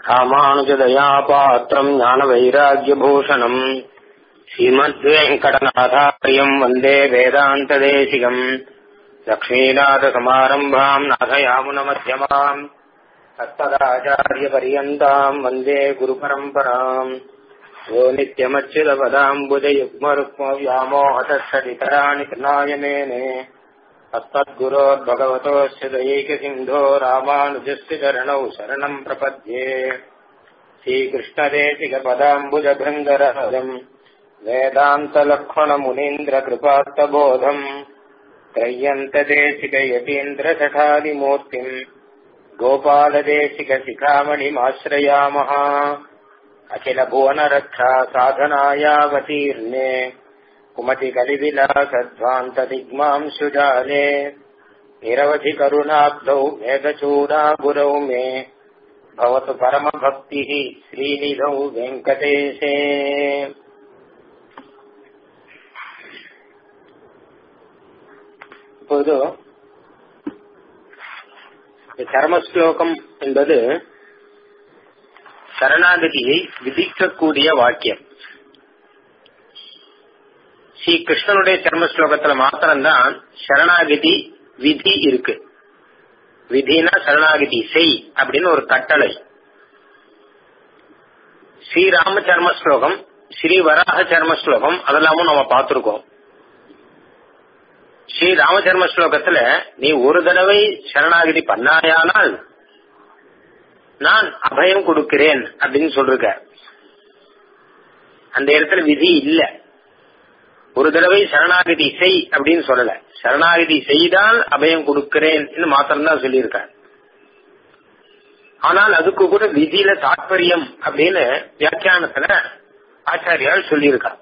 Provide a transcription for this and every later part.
ராமானுஜதயா பாத்திரம் ஞான வைராகியபூஷணம் ஸ்ரீமத்வேங்கடநாதாரியம் வந்தே வேதாந்ததேசிகம் லக்ஷ்மீநாதசமாரம்பாம் நாதயாமுனமத்தியமாம் அஸ்மதாச்சாரியபரியந்தாம் வந்தே குருபரம்பராம் யோ நித்யமच्युतपदाम्बुजयुग्मरुक्मव्यामोहतत्सदितराणि कृणायमेने अस्मद्गुरोर्भगवतोऽस्य दयैकसिन्धो रामानुजस्य चरणौ शरणम् प्रपद्ये श्रीकृष्णदेशिकपदाम्बुजभृङ्गरहरम् वेदान्तलक्ष्मणमुनीन्द्रकृपात्तबोधम् त्रय्यन्तदेशिकयतीन्द्रशठादिमूर्तिम् गोपालदेशिकशिखामणिमाश्रयामः अखिलभुवनरक्षा साधनायावतीर्णे कुमतिकलिविलासध्वान्तदिग्माम् सुजाले निरवधिकरुणाब्धौ मेघचूडागुरौ मे भवतु परमभक्तिः श्रीनिधौ वेङ्कटेशे இப்போது சரமஸ்லோகம் என்பது சரணாகதியை விதிக்கக்கூடிய வாக்கியம் ஸ்ரீ கிருஷ்ணனுடைய சர்ம ஸ்லோகத்துல மாத்திரம்தான் சரணாகதி விதி இருக்கு விதினா சரணாகதி செய் அப்படின்னு ஒரு கட்டளை ஸ்ரீராம சர்ம ஸ்லோகம் ஸ்ரீ வராக சர்ம ஸ்லோகம் அதெல்லாமும் நம்ம பார்த்திருக்கோம் ஸ்ரீ ராமச்சர்ம ஸ்லோகத்துல நீ ஒரு தடவை சரணாகதி பண்ணாயானால் நான் அபயம் கொடுக்கிறேன் அப்படின்னு சொல்லிருக்க அந்த இடத்துல விதி இல்ல ஒரு தடவை சரணாகதி செய் அப்படின்னு சொல்லல சரணாகதி செய்தால் அபயம் கொடுக்கிறேன் மாத்திரம்தான் சொல்லியிருக்க ஆனால் அதுக்கு கூட விதியில தாற்பயம் அப்படின்னு வியாக்கியானத்துல ஆச்சாரியால் சொல்லியிருக்கா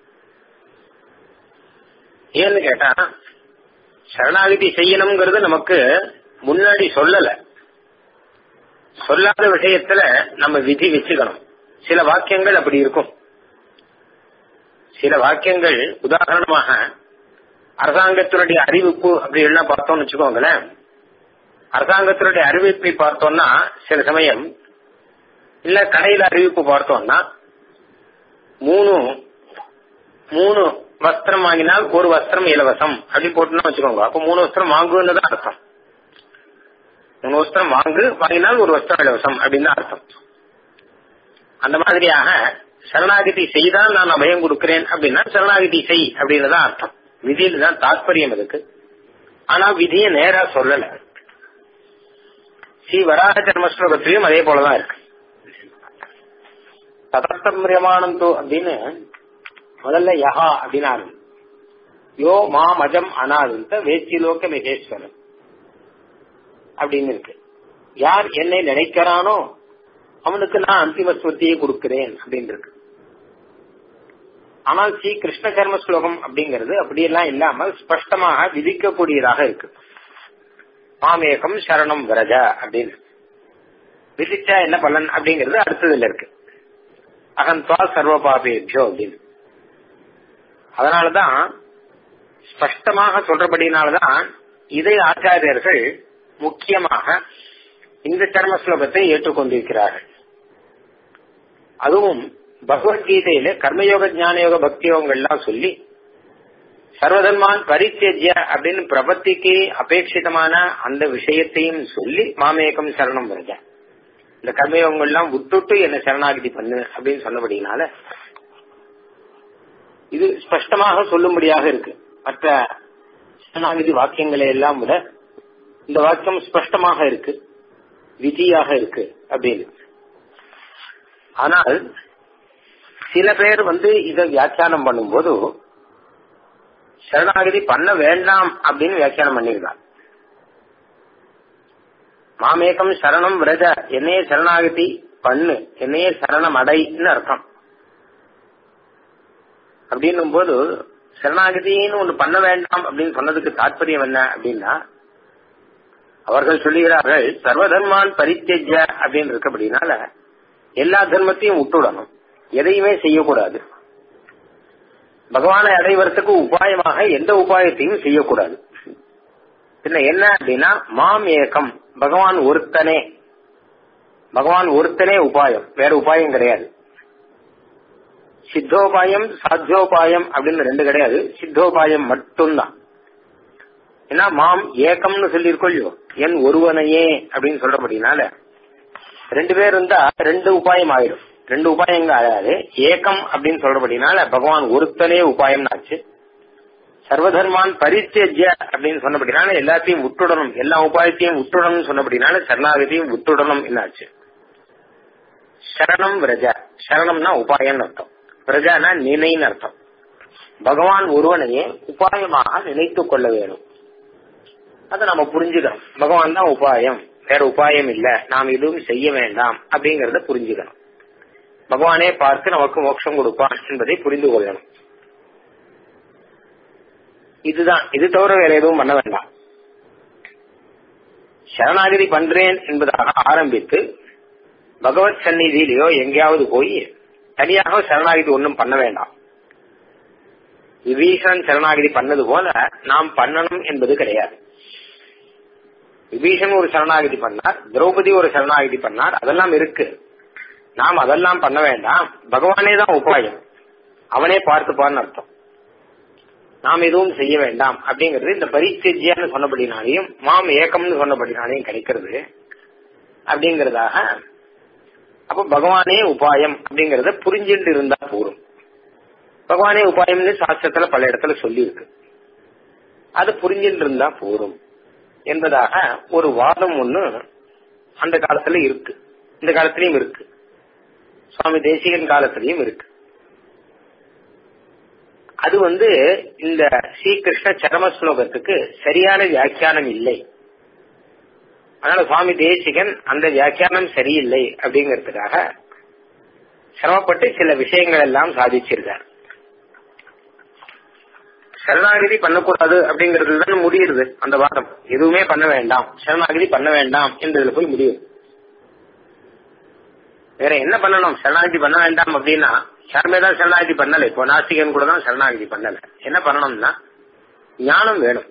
ஏன்னு கேட்டா சரணாகதி செய்யணுங்கிறது நமக்கு முன்னாடி சொல்லல சொல்லாத விஷயத்துல நம்ம விதி வச்சுக்கணும் சில வாக்கியங்கள் அப்படி இருக்கும் சில வாக்கியங்கள் உதாரணமாக அரசாங்கத்தினுடைய அறிவிப்பு அப்படி எல்லாம் பார்த்தோம்னு வச்சுக்கோங்களேன் அரசாங்கத்தினுடைய அறிவிப்பை பார்த்தோம்னா சில சமயம் இல்ல கடையில அறிவிப்பு பார்த்தோம்னா மூணு மூணு வஸ்திரம் வாங்கினால் ஒரு வஸ்திரம் இலவசம் அப்படி போட்டுனா வச்சுக்கோங்க அப்ப மூணு வஸ்திரம் வாங்குன்னு தான் அர்த்தம் மூணு வஸ்திரம் வாங்கு வாங்கினால் ஒரு வஸ்திரம் இலவசம் அப்படின்னு தான் அர்த்தம் அந்த மாதிரியாக சரணாகதி செய்தால் நான் அபயம் கொடுக்கிறேன் அப்படின்னா சரணாகதி செய் அப்படின்னு தான் அர்த்தம் விதியில தான் தாற்பயம் இருக்கு ஆனா விதியை நேரா சொல்லல ஸ்ரீ வராக ஜன்மஸ்லோகத்திலையும் அதே போலதான் இருக்கு ததர்த்தம் தோ அப்படின்னு முதல்ல யஹா அப்படின்னு யோ மா மஜம் அனாதுந்த வேச்சிலோக மகேஸ்வரன் அப்படின்னு இருக்கு யார் என்னை நினைக்கிறானோ அவனுக்கு நான் அந்திம ஸ்வத்தியை கொடுக்கிறேன் அப்படின்னு இருக்கு ஆனால் ஸ்ரீ கிருஷ்ண கர்ம ஸ்லோகம் அப்படிங்கிறது அப்படியெல்லாம் இல்லாமல் ஸ்பஷ்டமாக விதிக்கக்கூடியதாக இருக்கு மாமேகம் சரணம் விரஜ அப்படின்னு விதிச்சா என்ன பலன் அப்படிங்கிறது அடுத்ததுல இருக்கு அகந்த்வா சர்வ பாபேபியோ அப்படின்னு அதனாலதான் ஸ்பஷ்டமாக சொல்றபடினால்தான் இதை ஆச்சாரியர்கள் முக்கியமாக இந்த சர்ம ஸ்லோகத்தை ஏற்றுக்கொண்டிருக்கிறார்கள் அதுவும் பகவத்கீதையில கர்மயோக ஞானயோக பக்தி யோகங்கள்லாம் சொல்லி சர்வதன்மான் பரித்தேஜ்ய அப்படின்னு பிரபத்திக்கு அபேட்சிதமான அந்த விஷயத்தையும் சொல்லி மாமேகம் சரணம் வருக இந்த கர்மயோகங்கள்லாம் விட்டுட்டு என்ன சரணாகிதி பண்ணு அப்படின்னு சொன்னபடினால இது ஸ்பஷ்டமாக சொல்லும்படியாக இருக்கு மற்ற சரணாகிதி வாக்கியங்களை எல்லாம் விட இந்த வாக்கியம் ஸ்பஷ்டமாக இருக்கு விதியாக இருக்கு அப்படின்னு ஆனால் சில பேர் வந்து இதை வியாக்கியானம் பண்ணும்போது சரணாகதி பண்ண வேண்டாம் அப்படின்னு வியாக்கியானம் பண்ணிருக்காங்க மாமேகம் சரணம் விரஜ என்னையே சரணாகதி பண்ணு என்னையே சரணம் அடைன்னு அர்த்தம் அப்படின்னும் போது சரணாகதின்னு ஒண்ணு பண்ண வேண்டாம் அப்படின்னு சொன்னதுக்கு தாற்பயம் என்ன அப்படின்னா அவர்கள் சொல்லுகிறார்கள் சர்வதர்மான் பரித்தெஜ அப்படின்னு இருக்கபடினால எல்லா தர்மத்தையும் விட்டுடணும் எதையுமே செய்யக்கூடாது பகவானை அடைவதற்கு உபாயமாக எந்த உபாயத்தையும் செய்யக்கூடாது பின்ன என்ன அப்படின்னா மாம் ஏகம் பகவான் ஒருத்தனே பகவான் ஒருத்தனே உபாயம் வேற உபாயம் கிடையாது சித்தோபாயம் சாத்தியோபாயம் அப்படின்னு ரெண்டு கிடையாது சித்தோபாயம் மட்டும்தான் ஏன்னா மாம் ஏக்கம்னு சொல்லியிருக்கோம் இல்லையோ என் ஒருவனையே அப்படின்னு சொல்றபடினால ரெண்டு பேர் இருந்தா ரெண்டு உபாயம் ஆயிடும் ரெண்டு உபாயங்க ஆகாது ஏக்கம் அப்படின்னு சொல்றபடினால பகவான் ஒருத்தனே உபாயம் ஆச்சு சர்வதர்மான் பரித்தேஜ்ய அப்படின்னு சொன்னபடினால எல்லாத்தையும் விட்டுடணும் எல்லா உபாயத்தையும் விட்டுடணும் சொன்னபடினால சரணாகதியும் விட்டுடணும் என்னாச்சு சரணம் விரஜ சரணம்னா உபாயம்னு அர்த்தம் விரஜானா நினைன்னு அர்த்தம் பகவான் ஒருவனையே உபாயமாக நினைத்துக் கொள்ள வேணும் அதை நம்ம புரிஞ்சுக்கணும் பகவான் தான் உபாயம் வேற உபாயம் இல்ல நாம் எதுவும் செய்ய வேண்டாம் அப்படிங்கறத புரிஞ்சுக்கணும் பகவானே பார்த்து நமக்கு மோட்சம் கொடுப்பான் என்பதை புரிந்து கொள்ளணும் இதுதான் இது தவிர வேற எதுவும் பண்ண வேண்டாம் சரணாகதி பண்றேன் என்பதாக ஆரம்பித்து பகவத் சந்நிதியிலேயோ எங்கேயாவது போய் தனியாக சரணாகதி ஒன்றும் பண்ண வேண்டாம் விபீஷன் சரணாகதி பண்ணது போல நாம் பண்ணணும் என்பது கிடையாது விபீஷன் ஒரு சரணாகதி பண்ணார் திரௌபதி ஒரு சரணாகதி பண்ணார் அதெல்லாம் இருக்கு நாம் அதெல்லாம் பண்ண வேண்டாம் பகவானே தான் உபாயம் அவனே பார்த்துப்பான்னு அர்த்தம் நாம் எதுவும் செய்ய வேண்டாம் அப்படிங்கிறது இந்த பரிச்சேஜியான்னு சொன்னபடினாலையும் மாம் ஏக்கம்னு சொன்னபடினாலையும் கிடைக்கிறது அப்படிங்கறதாக அப்ப பகவானே உபாயம் அப்படிங்கறத புரிஞ்சுட்டு இருந்தா போரும் பகவானே உபாயம்னு சாஸ்திரத்துல பல இடத்துல சொல்லி இருக்கு அது புரிஞ்சுட்டு இருந்தா போரும் என்பதாக ஒரு வாதம் ஒண்ணு அந்த காலத்துல இருக்கு இந்த காலத்திலயும் இருக்கு சுவாமி தேசிகன் காலத்திலயும் இருக்கு அது வந்து இந்த ஸ்ரீகிருஷ்ண சரம ஸ்லோகத்துக்கு சரியான வியாக்கியானம் இல்லை அதனால சுவாமி தேசிகன் அந்த வியாக்கியானம் சரியில்லை அப்படிங்கறதுக்காக சிரமப்பட்டு சில விஷயங்கள் எல்லாம் சாதிச்சிருக்கார் சரணாகிதி பண்ணக்கூடாது அப்படிங்கறதுல தான் முடியுது அந்த வாதம் எதுவுமே பண்ண வேண்டாம் சரணாகிதி பண்ண வேண்டாம் என்றதுல போய் முடியுது வேற என்ன பண்ணணும் சரணாகிதி பண்ண வேண்டாம் அப்படின்னா யாருமே தான் சரணாகிதி பண்ணல இப்போ நாஸ்திகன் கூட தான் சரணாகிதி பண்ணல என்ன பண்ணணும்னா ஞானம் வேணும்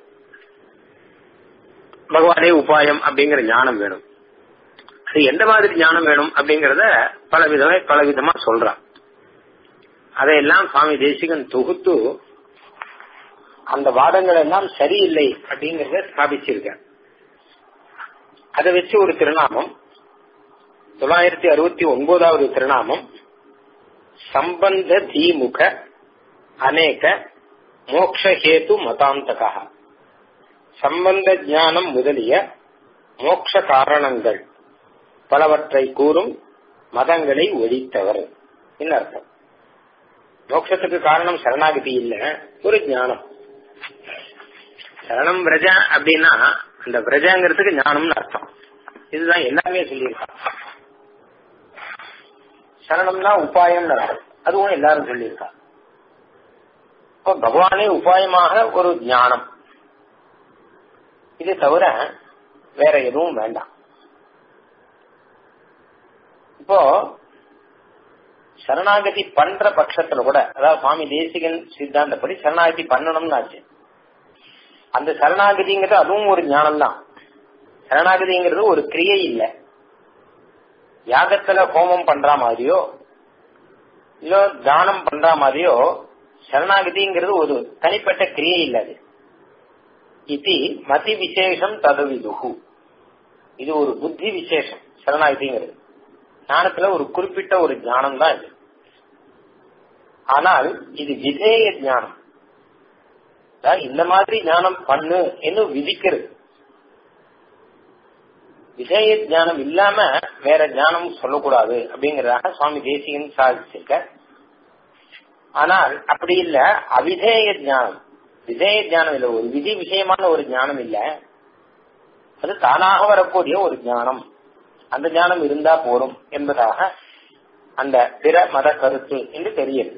பகவானே உபாயம் அப்படிங்கிற ஞானம் வேணும் அது எந்த மாதிரி ஞானம் வேணும் அப்படிங்கறத பல விதமா பல விதமா சொல்றான் அதையெல்லாம் சுவாமி தேசிகன் தொகுத்து அந்த வாதங்கள் எல்லாம் சரியில்லை அப்படிங்கறத ஸ்தாபிச்சிருக்க அதை வச்சு ஒரு திருநாமம் தொள்ளாயிரத்தி அறுபத்தி ஒன்பதாவது திருநாமம் சம்பந்த தீமுக அநேக மோக்ஷஹேது மதாந்தகா சம்பந்த ஞானம் முதலிய மோக்ஷ காரணங்கள் பலவற்றை கூறும் மதங்களை ஒழித்தவர் என்ன அர்த்தம் மோட்சத்துக்கு காரணம் சரணாகதி இல்ல ஒரு ஞானம் சரணம் விரஜ அப்படின்னா அந்த விரஜங்கிறதுக்கு ஞானம்னு அர்த்தம் இதுதான் எல்லாமே சொல்லியிருக்காங்க சரணம்னா உபாயம் அதுவும் எல்லாரும் சொல்லியிருக்கா இப்போ பகவானே உபாயமாக ஒரு ஞானம் இது தவிர வேற எதுவும் வேண்டாம் இப்போ சரணாகதி பண்ற பட்சத்துல கூட அதாவது சுவாமி தேசிகன் சித்தாந்தப்படி சரணாகதி பண்ணணும்னு ஆச்சு அந்த சரணாகதிங்கிறது அதுவும் ஒரு ஞானம் தான் சரணாகதிங்கிறது ஒரு கிரியை இல்லை யாகத்துல ஹோமம் பண்ற மாதிரியோ இல்ல தானம் பண்ற மாதிரியோ சரணாகதிங்கிறது ஒரு தனிப்பட்ட கிரியை இல்ல அது இது மதி விசேஷம் ததவிதுகு இது ஒரு புத்தி விசேஷம் சரணாகதிங்கிறது ஞானத்துல ஒரு குறிப்பிட்ட ஒரு ஞானம் தான் இது ஆனால் இது விதேய ஞானம் இந்த மாதிரி ஞானம் பண்ணு என்று விதிக்கிறது விஜய ஞானம் இல்லாம வேற ஞானம் சொல்லக்கூடாது அப்படிங்கறதாக சுவாமி தேசிகன் சாதிச்சிருக்க ஆனால் அப்படி இல்ல அவிதேய ஞானம் விஜய ஞானம் இல்ல ஒரு விதி விஷயமான ஒரு ஞானம் இல்ல அது தானாக வரக்கூடிய ஒரு ஞானம் அந்த ஞானம் இருந்தா போரும் என்பதாக அந்த பிற மத கருத்து என்று தெரியுது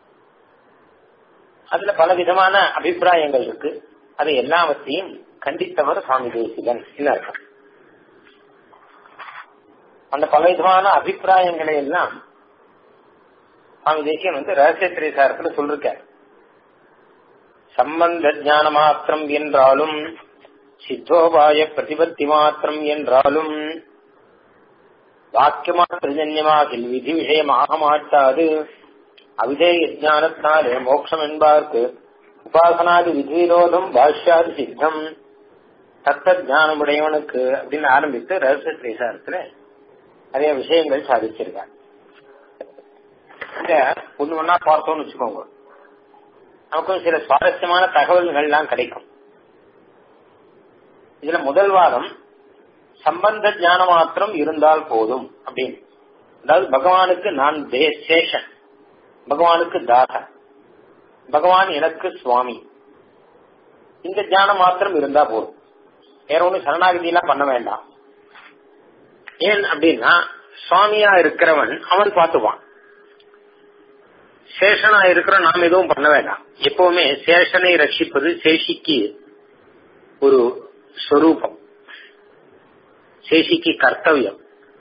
அதுல பல விதமான அபிப்பிராயங்கள் இருக்கு அதை எல்லாவற்றையும் கண்டித்தவர் சுவாமி தேசிகன் அர்த்தம் அந்த பலவிதமான அபிப்பிராயங்களை எல்லாம் சுவாமி தேசியன் வந்து ரகசிய திரைசாரத்துல சொல்லிருக்கார் சம்பந்த ஞான மாத்திரம் என்றாலும் சித்தோபாய பிரதிபத்தி மாத்திரம் என்றாலும் வாக்கியமாத்திரஜன்யமாகில் விதி விஷயமாக மாட்டாது அவிதேய ஞானத்தினாலே மோட்சம் என்பார்க்கு உபாசனாதி விதி விரோதம் பாஷ்யாதி சித்தம் தத்த ஞானமுடையவனுக்கு அப்படின்னு ஆரம்பித்து ரகசிய திரேசாரத்துல நிறைய விஷயங்கள் சாதிச்சிருக்காங்க இங்க ஒண்ணு ஒன்னா பார்த்தோம்னு வச்சுக்கோங்க நமக்கும் சில சுவாரஸ்யமான தகவல்கள் எல்லாம் கிடைக்கும் இதுல முதல் வாதம் சம்பந்த ஞானம் மாத்திரம் இருந்தால் போதும் அப்படின்னு அதாவது பகவானுக்கு நான் சேஷன் பகவானுக்கு தாசன் பகவான் எனக்கு சுவாமி இந்த ஞானம் மாத்திரம் இருந்தா போதும் வேற ஒண்ணு சரணாகதி எல்லாம் பண்ண வேண்டாம் ஏன் அப்படின்னா சுவாமியா இருக்கிறவன் அவன் பார்த்துவான் சேஷனா இருக்கிற நாம் எதுவும் பண்ண வேண்டாம் எப்பவுமே சேஷனை ரட்சிப்பது சேஷிக்கு ஒரு ஸ்வரூபம் சேஷிக்கு கர்த்தவியம்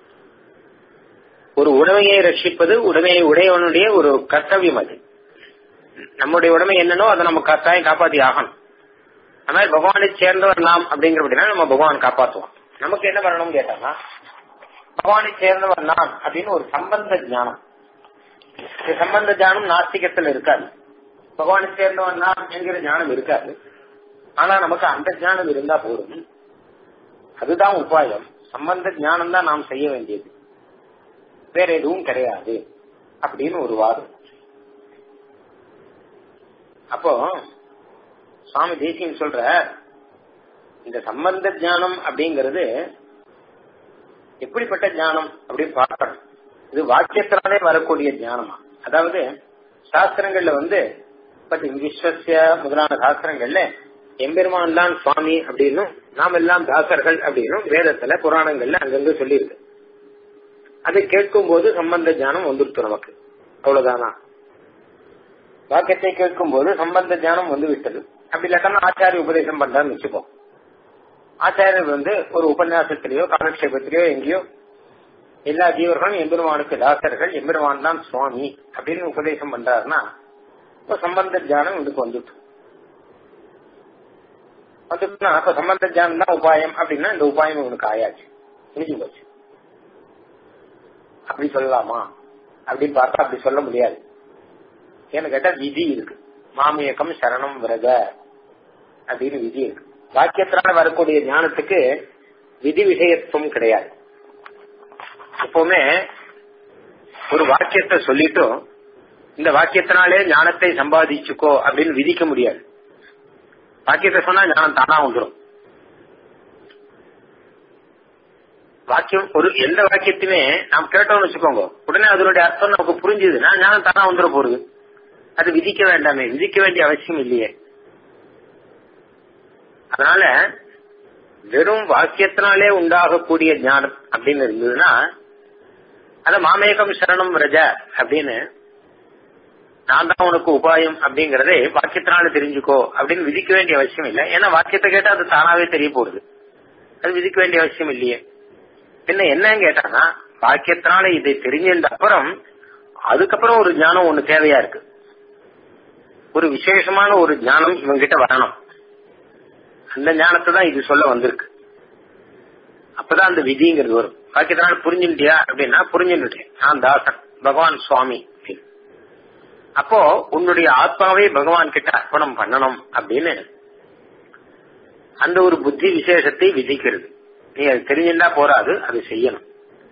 ஒரு உடமையை ரட்சிப்பது உடமையை உடையவனுடைய ஒரு கர்த்தவியம் அது நம்முடைய உடமை என்னன்னோ அதை நம்ம கட்டாயம் காப்பாத்தி ஆகணும் அந்த மாதிரி பகவானை சேர்ந்தவர் நாம் அப்படிங்கிறபடினா நம்ம பகவான் காப்பாற்றுவோம் நமக்கு என்ன பண்ணணும்னு கேட்டாங்கன்னா பகவானை சேர்ந்தவர் நான் அப்படின்னு ஒரு சம்பந்த ஞானம் இந்த சம்பந்த ஞானம் நாஸ்திகத்துல இருக்காது பகவானை சேர்ந்தவன் நான் என்கிற ஞானம் இருக்காது ஆனா நமக்கு அந்த ஞானம் இருந்தா போதும் அதுதான் உபாயம் சம்பந்த ஞானம் தான் நாம் செய்ய வேண்டியது வேற எதுவும் கிடையாது அப்படின்னு ஒரு வாதம் அப்போ சுவாமி தேசியம் சொல்ற இந்த சம்பந்த ஞானம் அப்படிங்கிறது எப்படிப்பட்ட ஞானம் அப்படின்னு பார்க்கணும் இது வாக்கியத்தினாலே வரக்கூடிய ஞானமா அதாவது சாஸ்திரங்கள்ல வந்து பட் விஸ்வசிய முதலான சாஸ்திரங்கள்ல எம்பெருமான் தான் சுவாமி அப்படின்னும் நாம் எல்லாம் தாசர்கள் அப்படின்னும் வேதத்துல புராணங்கள்ல அங்கங்க சொல்லியிருக்கு அதை கேட்கும் போது சம்பந்த ஞானம் வந்துருச்சு நமக்கு அவ்வளவுதானா வாக்கியத்தை கேட்கும் போது சம்பந்த ஞானம் வந்து விட்டது அப்படி இல்லாட்டா ஆச்சாரிய உபதேசம் பண்றான்னு வச்சுப்போம் ஆச்சாரியர் வந்து ஒரு உபன்யாசத்திலேயோ காலக்ஷேபத்திலேயோ எங்கேயோ எல்லா ஜீவர்களும் எம்பெருமானுக்கு தாசர்கள் எம்பெருமான் தான் சுவாமி அப்படின்னு உபதேசம் பண்றாருன்னா இப்ப சம்பந்த ஜானம் இதுக்கு வந்துட்டு வந்துட்டுனா அப்ப சம்பந்த ஜானம் தான் உபாயம் அப்படின்னா இந்த உபாயம் இவனுக்கு ஆயாச்சு முடிஞ்சு போச்சு அப்படி சொல்லலாமா அப்படின்னு பார்த்தா அப்படி சொல்ல முடியாது ஏன்னு கேட்டா விதி இருக்கு மாமியக்கம் சரணம் விரத அப்படின்னு விதி இருக்கு வாக்கியத்தினால வரக்கூடிய ஞானத்துக்கு விதி விஷயத்துவம் கிடையாது எப்பவுமே ஒரு வாக்கியத்தை சொல்லிட்டும் இந்த வாக்கியத்தினாலே ஞானத்தை சம்பாதிச்சுக்கோ அப்படின்னு விதிக்க முடியாது வாக்கியத்தை சொன்னா ஞானம் தானா வந்துடும் வாக்கியம் ஒரு எந்த வாக்கியத்தையுமே நாம் கேட்டோம்னு வச்சுக்கோங்க உடனே அதனுடைய அர்த்தம் நமக்கு புரிஞ்சுதுன்னா ஞானம் தானா வந்துட போறது அது விதிக்க வேண்டாமே விதிக்க வேண்டிய அவசியம் இல்லையே அதனால வெறும் வாக்கியத்தினாலே உண்டாகக்கூடிய ஞானம் அப்படின்னு இருந்ததுன்னா அத மாமேகம் சரணம் ரஜ அப்படின்னு நான் தான் உனக்கு உபாயம் அப்படிங்கறதே வாக்கியத்தினால தெரிஞ்சுக்கோ அப்படின்னு விதிக்க வேண்டிய அவசியம் இல்லை ஏன்னா வாக்கியத்தை கேட்டா அது தானாவே தெரிய போகுது அது விதிக்க வேண்டிய அவசியம் இல்லையே பின்ன என்னன்னு கேட்டானா வாக்கியத்தினால இதை தெரிஞ்ச அப்புறம் அதுக்கப்புறம் ஒரு ஞானம் ஒண்ணு தேவையா இருக்கு ஒரு விசேஷமான ஒரு ஞானம் இவங்கிட்ட வரணும் அந்த ஞானத்தை தான் இது சொல்ல வந்திருக்கு அப்பதான் அந்த விதிங்கிறது வரும் வாக்கியத்தினால புரிஞ்சுட்டியா அப்படின்னா புரிஞ்சுட்டேன் நான் தாசன் பகவான் சுவாமி அப்போ உன்னுடைய ஆத்மாவே பகவான் கிட்ட அர்ப்பணம் பண்ணணும் அப்படின்னு அந்த ஒரு புத்தி விசேஷத்தை விதிக்கிறது நீ அது தெரிஞ்சிருந்தா போறாது அது செய்யணும்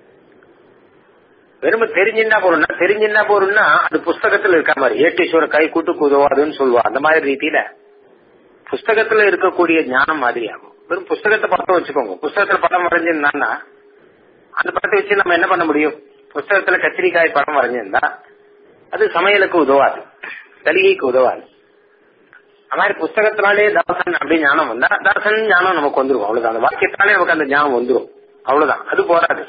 வெறும் தெரிஞ்சிருந்தா போறோம்னா தெரிஞ்சிருந்தா போறோம்னா அது புஸ்தகத்துல இருக்க மாதிரி ஏட்டீஸ்வர கை கூட்டு உதவாதுன்னு சொல்லுவா அந்த மாதிரி ரீதியில புஸ்தகத்துல இருக்கக்கூடிய ஞானம் மாதிரி ஆகும் வெறும் புஸ்தகத்தை படம் வச்சுக்கோங்க புஸ்தகத்துல படம் வரைஞ்சிருந்தான்னா அந்த படத்தை வச்சு நம்ம என்ன பண்ண முடியும் புஸ்தகத்துல கத்திரிக்காய் படம் வரைஞ்சிருந்தா அது சமையலுக்கு உதவாது தலிகைக்கு உதவாது அது மாதிரி புஸ்தகத்தினாலே தாசன் அப்படி ஞானம் வந்தா தாசன் ஞானம் நமக்கு வந்துடும் அவ்வளவுதான் அந்த வாக்கியத்தினாலே நமக்கு அந்த ஞானம் வந்துடும் அவ்வளவுதான் அது போராது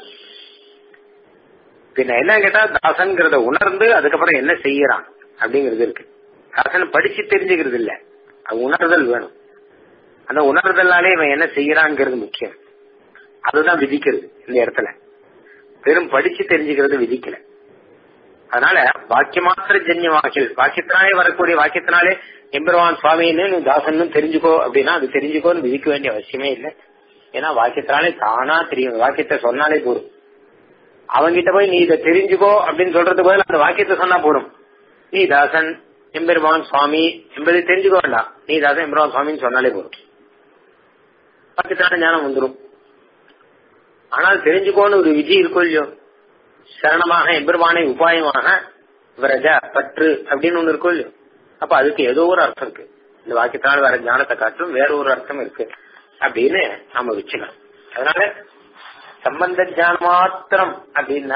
பின்ன என்ன கேட்டா தாசன்கிறத உணர்ந்து அதுக்கப்புறம் என்ன செய்யறான் அப்படிங்கிறது இருக்கு தாசன் படிச்சு தெரிஞ்சுக்கிறது இல்ல அது உணர்தல் வேணும் அந்த உணர்தலாலே இவன் என்ன செய்யறாங்கிறது முக்கியம் அதுதான் விதிக்கிறது இந்த இடத்துல வெறும் படிச்சு தெரிஞ்சுக்கிறது விதிக்கல அதனால வாக்கியமாத்திர ஜன்யமாகில் வாக்கியத்தினாலே வரக்கூடிய வாக்கியத்தினாலே எம்பெருமான் சுவாமின்னு நீ தாசன்னு தெரிஞ்சுக்கோ அப்படின்னா அது தெரிஞ்சுக்கோன்னு விதிக்க வேண்டிய அவசியமே இல்லை ஏன்னா வாக்கியத்தினாலே தானா தெரியும் வாக்கியத்தை சொன்னாலே போதும் அவங்கிட்ட போய் நீ இதை தெரிஞ்சுக்கோ அப்படின்னு சொல்றதுக்கு பதில் அந்த வாக்கியத்தை சொன்னா போதும் நீ தாசன் எம்பெருமான் சுவாமி என்பதை தெரிஞ்சுக்க வேண்டாம் நீ தாசன் எம்பெருமான் சுவாமின்னு சொன்னாலே போதும் வாக்கியத்தான ஞானம் வந்துடும் ஆனால் தெரிஞ்சுக்கோன்னு ஒரு விதி இருக்கும் இல்லையோ சரணமாக எம்பெருமானை உபாயமாக விரஜ பற்று அப்படின்னு ஒண்ணு இருக்கும் இல்லையோ அப்ப அதுக்கு ஏதோ ஒரு அர்த்தம் இருக்கு இந்த வாக்கியத்தால் வர ஞானத்தை காட்டும் வேற ஒரு அர்த்தம் இருக்கு அப்படின்னு நாம வச்சுக்கலாம் அதனால சம்பந்த ஞானம் மாத்திரம் அப்படின்னா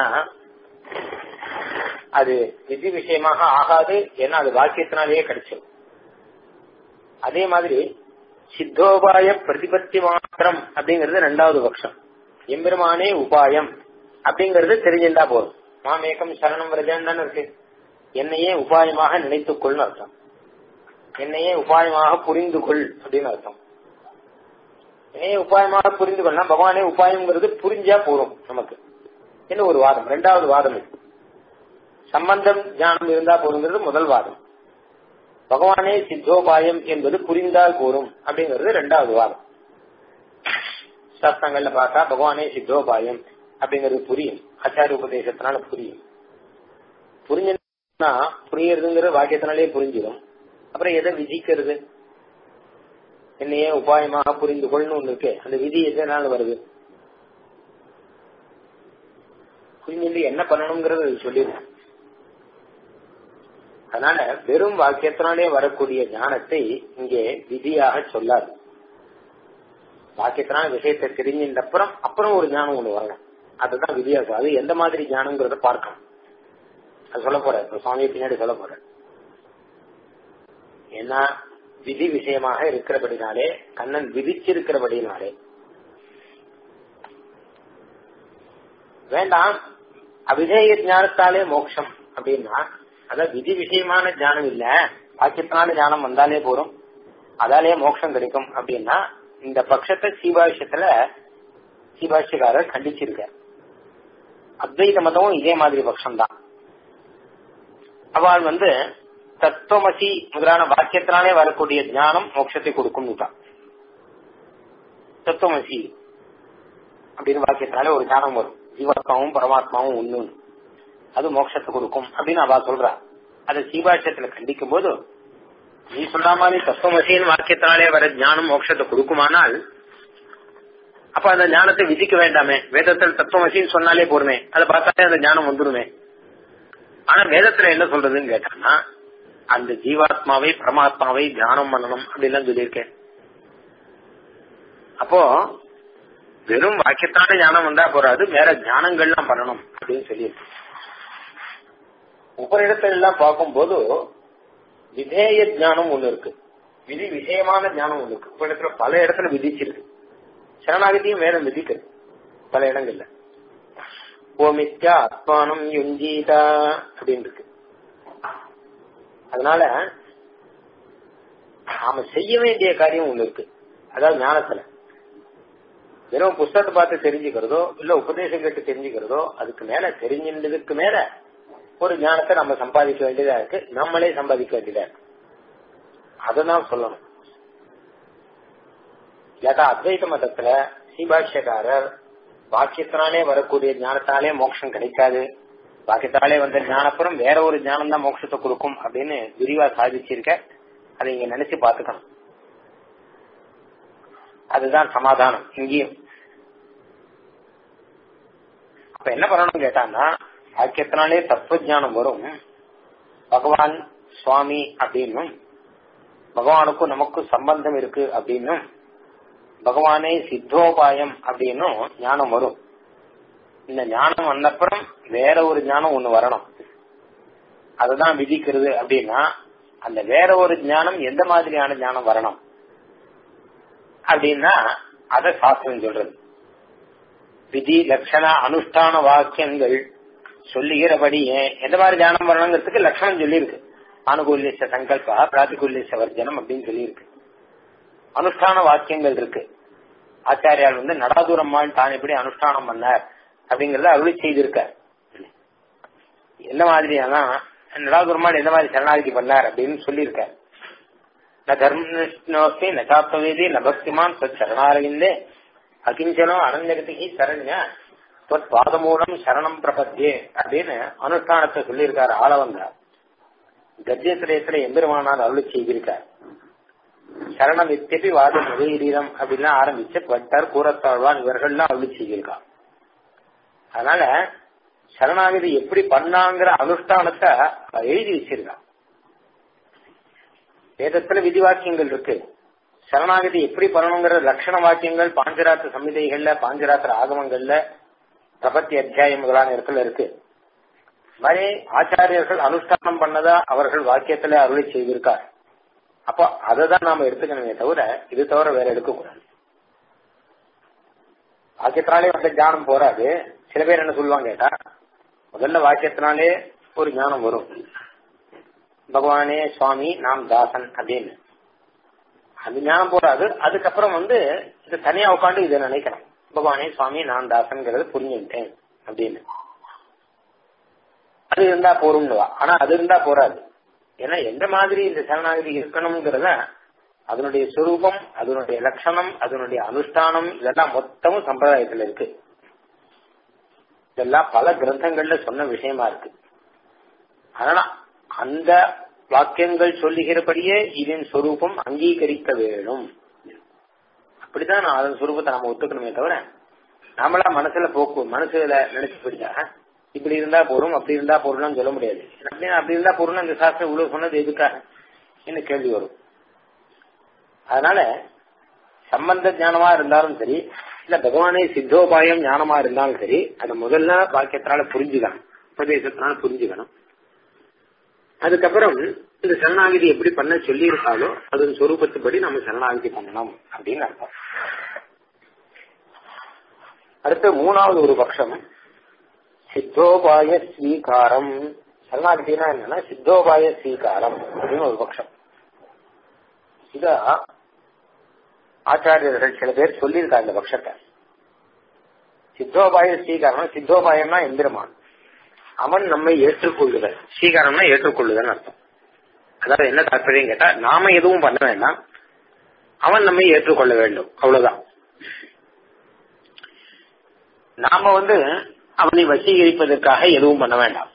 அது விதி விஷயமாக ஆகாது ஏன்னா அது வாக்கியத்தினாலேயே கிடைச்சிடும் அதே மாதிரி சித்தோபாய பிரதிபத்தி மாத்திரம் அப்படிங்கிறது ரெண்டாவது பட்சம் எம்பெருமானே உபாயம் அப்படிங்கறது தெரிஞ்சிருந்தா போதும் மாமேகம் சரணம் விரஜன் தானே இருக்கு என்னையே உபாயமாக நினைத்துக் கொள்னு அர்த்தம் என்னையே உபாயமாக புரிந்து கொள் அப்படின்னு அர்த்தம் என்னையே உபாயமாக புரிந்து கொள்ளலாம் பகவானே உபாயம்ங்கிறது புரிஞ்சா போதும் நமக்கு என்ன ஒரு வாதம் ரெண்டாவது வாதம் இது சம்பந்தம் ஞானம் இருந்தா போதுங்கிறது முதல் வாதம் பகவானே சித்தோபாயம் என்பது புரிந்தால் போரும் அப்படிங்கிறது ரெண்டாவது வாதம் சாஸ்திரங்கள்ல பார்த்தா பகவானே சித்தோபாயம் அப்படிங்கிறது புரியும் ஆச்சாரிய உபதேசத்தினால புரியும் புரிஞ்சுன்னா புரியறதுங்கிற வாக்கியத்தினாலே புரிஞ்சிடும் அப்புறம் எதை விதிக்கிறது என்னையே உபாயமாக புரிந்து கொள்னு ஒண்ணு இருக்கு அந்த விதி எதனால வருது புரிஞ்சுட்டு என்ன பண்ணணுங்கிறது சொல்லிடும் அதனால வெறும் வாக்கியத்தினாலே வரக்கூடிய ஞானத்தை இங்கே விதியாக சொல்லாது வாக்கியத்தினால விஷயத்தை தெரிஞ்சின்ற அப்புறம் அப்புறம் ஒரு ஞானம் ஒண்ணு வரணும் அதுதான் விதியாசம் அது எந்த மாதிரி ஞானம்ங்கிறத பார்க்கணும் அது சொல்ல போற இப்ப சுவாமி பின்னாடி சொல்ல போற ஏன்னா விதி விஷயமாக இருக்கிறபடினாலே கண்ணன் விதிச்சிருக்கிறபடினாலே வேண்டாம் அபிதேய ஞானத்தாலே மோட்சம் அப்படின்னா அதான் விதி விஷயமான ஞானம் இல்ல வாக்கியத்தினால ஞானம் வந்தாலே போறோம் அதாலே மோட்சம் கிடைக்கும் அப்படின்னா இந்த பட்சத்தை சீபாஷ்யத்துல சீபாஷ்யக்காரர் கண்டிச்சிருக்கார் அத்வைத மதமும் இதே மாதிரி பட்சம் தான் அவள் வந்து தத்துவமசி முதலான வாக்கியத்தினாலே வரக்கூடிய ஞானம் மோட்சத்தை கொடுக்கும் தான் தத்துவமசி அப்படின்னு வாக்கியத்தினாலே ஒரு ஞானம் வரும் ஜீவாத்மாவும் பரமாத்மாவும் ஒண்ணு அது மோட்சத்தை கொடுக்கும் அப்படின்னு அவ சொல்றா அதை சீபாஷ்யத்துல கண்டிக்கும் போது நீ சொல்ற மாதிரி தத்துவமசியின் வாக்கியத்தினாலே வர ஞானம் மோட்சத்தை கொடுக்குமானால் அப்ப அந்த ஞானத்தை விதிக்க வேண்டாமே வேதத்தில் தத்துவமசின்னு சொன்னாலே போருமே அதை பார்த்தாலே அந்த ஞானம் வந்துருமே ஆனா வேதத்துல என்ன சொல்றதுன்னு கேட்டான்னா அந்த ஜீவாத்மாவை பரமாத்மாவை தியானம் பண்ணணும் அப்படின்லாம் சொல்லியிருக்கேன் அப்போ வெறும் வாக்கியத்தான ஞானம் வந்தா போறாது வேற ஞானங்கள்லாம் பண்ணணும் அப்படின்னு சொல்லியிருக்கு உபரிடத்துல எல்லாம் பார்க்கும்போது விதேய ஞானம் ஒண்ணு இருக்கு விதி விஷயமான ஞானம் ஒண்ணு இருக்கு உபரிடத்துல பல இடத்துல விதிச்சிருக்கு சரணாகதியும் வேதம் விதிக்குது பல இடங்கள்ல ஓமித்யா ஆத்மானம் யுஞ்சீதா அப்படின்னு இருக்கு அதனால நாம செய்ய வேண்டிய காரியம் ஒண்ணு இருக்கு அதாவது ஞானத்துல வெறும் புஸ்தகத்தை பார்த்து தெரிஞ்சுக்கிறதோ இல்ல உபதேசம் கேட்டு தெரிஞ்சுக்கிறதோ அதுக்கு மேல தெரிஞ்சின்றதுக்கு மேல ஒரு ஞானத்தை நம்ம சம்பாதிக்க வேண்டியதா இருக்கு நம்மளே சம்பாதிக்க வேண்டியதா இருக்கு அததான் சொல்லணும் இல்லாட்டா அத்வைத மதத்துல சீபாஷ்யக்காரர் வாக்கியத்தினாலே வரக்கூடிய ஞானத்தாலே மோட்சம் கிடைக்காது வாக்கியத்தாலே வந்த ஞானப்புறம் வேற ஒரு ஞானம் தான் மோட்சத்தை கொடுக்கும் அப்படின்னு விரிவா சாதிச்சிருக்க அதை இங்க நினைச்சு பாத்துக்கணும் அதுதான் சமாதானம் இங்கேயும் அப்ப என்ன பண்ணணும் கேட்டான்னா வாக்கியத்தினாலே தத்துவ ஞானம் வரும் பகவான் சுவாமி அப்படின்னும் பகவானுக்கும் நமக்கும் சம்பந்தம் இருக்கு அப்படின்னும் பகவானே சித்தோபாயம் அப்படின்னும் ஞானம் வரும் இந்த ஞானம் வந்தப்புறம் வேற ஒரு ஞானம் ஒண்ணு வரணும் அதுதான் விதிக்கிறது அப்படின்னா அந்த வேற ஒரு ஞானம் எந்த மாதிரியான ஞானம் வரணும் அப்படின்னா அத சாஸ்திரம் சொல்றது விதி லட்சண அனுஷ்டான வாக்கியங்கள் சொல்லுகிறபடியே எந்த மாதிரி ஞானம் வரணுங்கிறதுக்கு லட்சணம் சொல்லியிருக்கு ஆனுகூல்யச சங்கல்பா பிராதிகூல்யச வர்ஜனம் அப்படின்னு சொல்லியிருக்கு அனுஷ்டான வாக்கியங்கள் இருக்கு ஆச்சாரியால் வந்து நடாதுரம்மாள் தான் எப்படி அனுஷ்டானம் பண்ணார் அப்படிங்கறத அருளி செய்திருக்கார் என்ன மாதிரியானா நடாதுரம்மாள் எந்த மாதிரி சரணாகதி பண்ணார் அப்படின்னு சொல்லியிருக்கார் ந தர்மஸ்தி ந சாப்தவேதி ந பக்திமான் சரணாரவிந்தே அகிஞ்சனோ அனந்தகதிகி சரண்யா பாதமூலம் சரணம் பிரபத்தியே அப்படின்னு அனுஷ்டானத்தை சொல்லியிருக்காரு ஆளவங்க கத்தியத்திரயத்துல எம்பெருமானால் அருள் செய்திருக்கார் சரணம் இத்தப்பி வாத முதலீரம் அப்படின்லாம் ஆரம்பிச்சு பட்டர் கூறத்தாழ்வான் இவர்கள்லாம் அருள் செய்திருக்கான் அதனால சரணாகதி எப்படி பண்ணாங்கிற அனுஷ்டானத்தை எழுதி வச்சிருக்கான் வேதத்துல விதி வாக்கியங்கள் இருக்கு சரணாகதி எப்படி பண்ணணுங்கிற லட்சண வாக்கியங்கள் பாஞ்சராத்திர சமிதைகள்ல பாஞ்சராத்திர ஆகமங்கள்ல பிரபத்தி அத்தியாயம் முதலான இடத்துல இருக்கு மாதிரி ஆச்சாரியர்கள் அனுஷ்டானம் பண்ணதா அவர்கள் வாக்கியத்துல அருளை செய்திருக்கார் அப்போ அதை தான் நாம எடுத்துக்கணுமே தவிர இது தவிர வேற எடுக்கக்கூடாது வாக்கியத்தினாலே வந்த ஞானம் போறாது சில பேர் என்ன சொல்லுவாங்க கேட்டா முதல்ல வாக்கியத்தினாலே ஒரு ஞானம் வரும் பகவானே சுவாமி நாம் தாசன் அப்படின்னு அது ஞானம் போறாது அதுக்கப்புறம் வந்து இது தனியா உட்காந்து இதை நினைக்கிறேன் பகவானே சுவாமி நான் தாசன்கிறது புரிஞ்சுட்டேன் அப்படின்னு அது இருந்தா போரும்னுவா ஆனா அது இருந்தா போறாது ஏன்னா எந்த மாதிரி இந்த சரணாகதி இருக்கணுங்கிறத அதனுடைய சுரூபம் அதனுடைய லட்சணம் அதனுடைய அனுஷ்டானம் இதெல்லாம் மொத்தமும் சம்பிரதாயத்துல இருக்கு இதெல்லாம் பல கிரந்தங்கள்ல சொன்ன விஷயமா இருக்கு அதனால அந்த வாக்கியங்கள் சொல்லுகிறபடியே இதன் சொரூபம் அங்கீகரிக்க வேணும் அப்படிதான் நான் அதன் சுரூபத்தை நம்ம ஒத்துக்கணுமே தவிர நாமளா மனசுல போக்கு மனசுல நினைச்சு போயிட்டா இப்படி இருந்தா போறோம் அப்படி இருந்தா போறோம்னு சொல்ல முடியாது அப்படி அப்படி இருந்தா போறோம் இந்த சாஸ்திரம் இவ்வளவு சொன்னது எதுக்காக என்ன கேள்வி வரும் அதனால சம்பந்த ஞானமா இருந்தாலும் சரி இல்ல பகவானே சித்தோபாயம் ஞானமா இருந்தாலும் சரி அதை முதல்ல வாக்கியத்தினால புரிஞ்சுக்கணும் உபதேசத்தினால புரிஞ்சுக்கணும் அதுக்கப்புறம் இந்த சரணாகதி எப்படி பண்ண சொல்லி இருக்காலோ அதன் சொரூபத்துப்படி நம்ம சரணாகதி பண்ணணும் அப்படின்னு அர்த்தம் அடுத்த மூணாவது ஒரு பட்சம் சித்தோபாய ஸ்வீகாரம் சரணாகதினா என்னன்னா சித்தோபாய ஸ்வீகாரம் அப்படின்னு ஒரு பட்சம் இத ஆச்சாரியர்கள் சில பேர் சொல்லியிருக்காங்க இந்த பட்சத்தை சித்தோபாய ஸ்வீகாரம் சித்தோபாயம்னா எந்திரமான் அவன் நம்மை ஏற்றுக்கொள்ளுதல் ஸ்வீகாரம்னா ஏற்றுக்கொள்ளுதல் அர்த்தம் அதாவது என்ன தாற்பயம் கேட்டா நாம எதுவும் பண்ண வேண்டாம் அவன் நம்மை ஏற்றுக்கொள்ள வேண்டும் அவ்வளவுதான் நாம வந்து அவனை வசீகரிப்பதற்காக எதுவும் பண்ண வேண்டாம்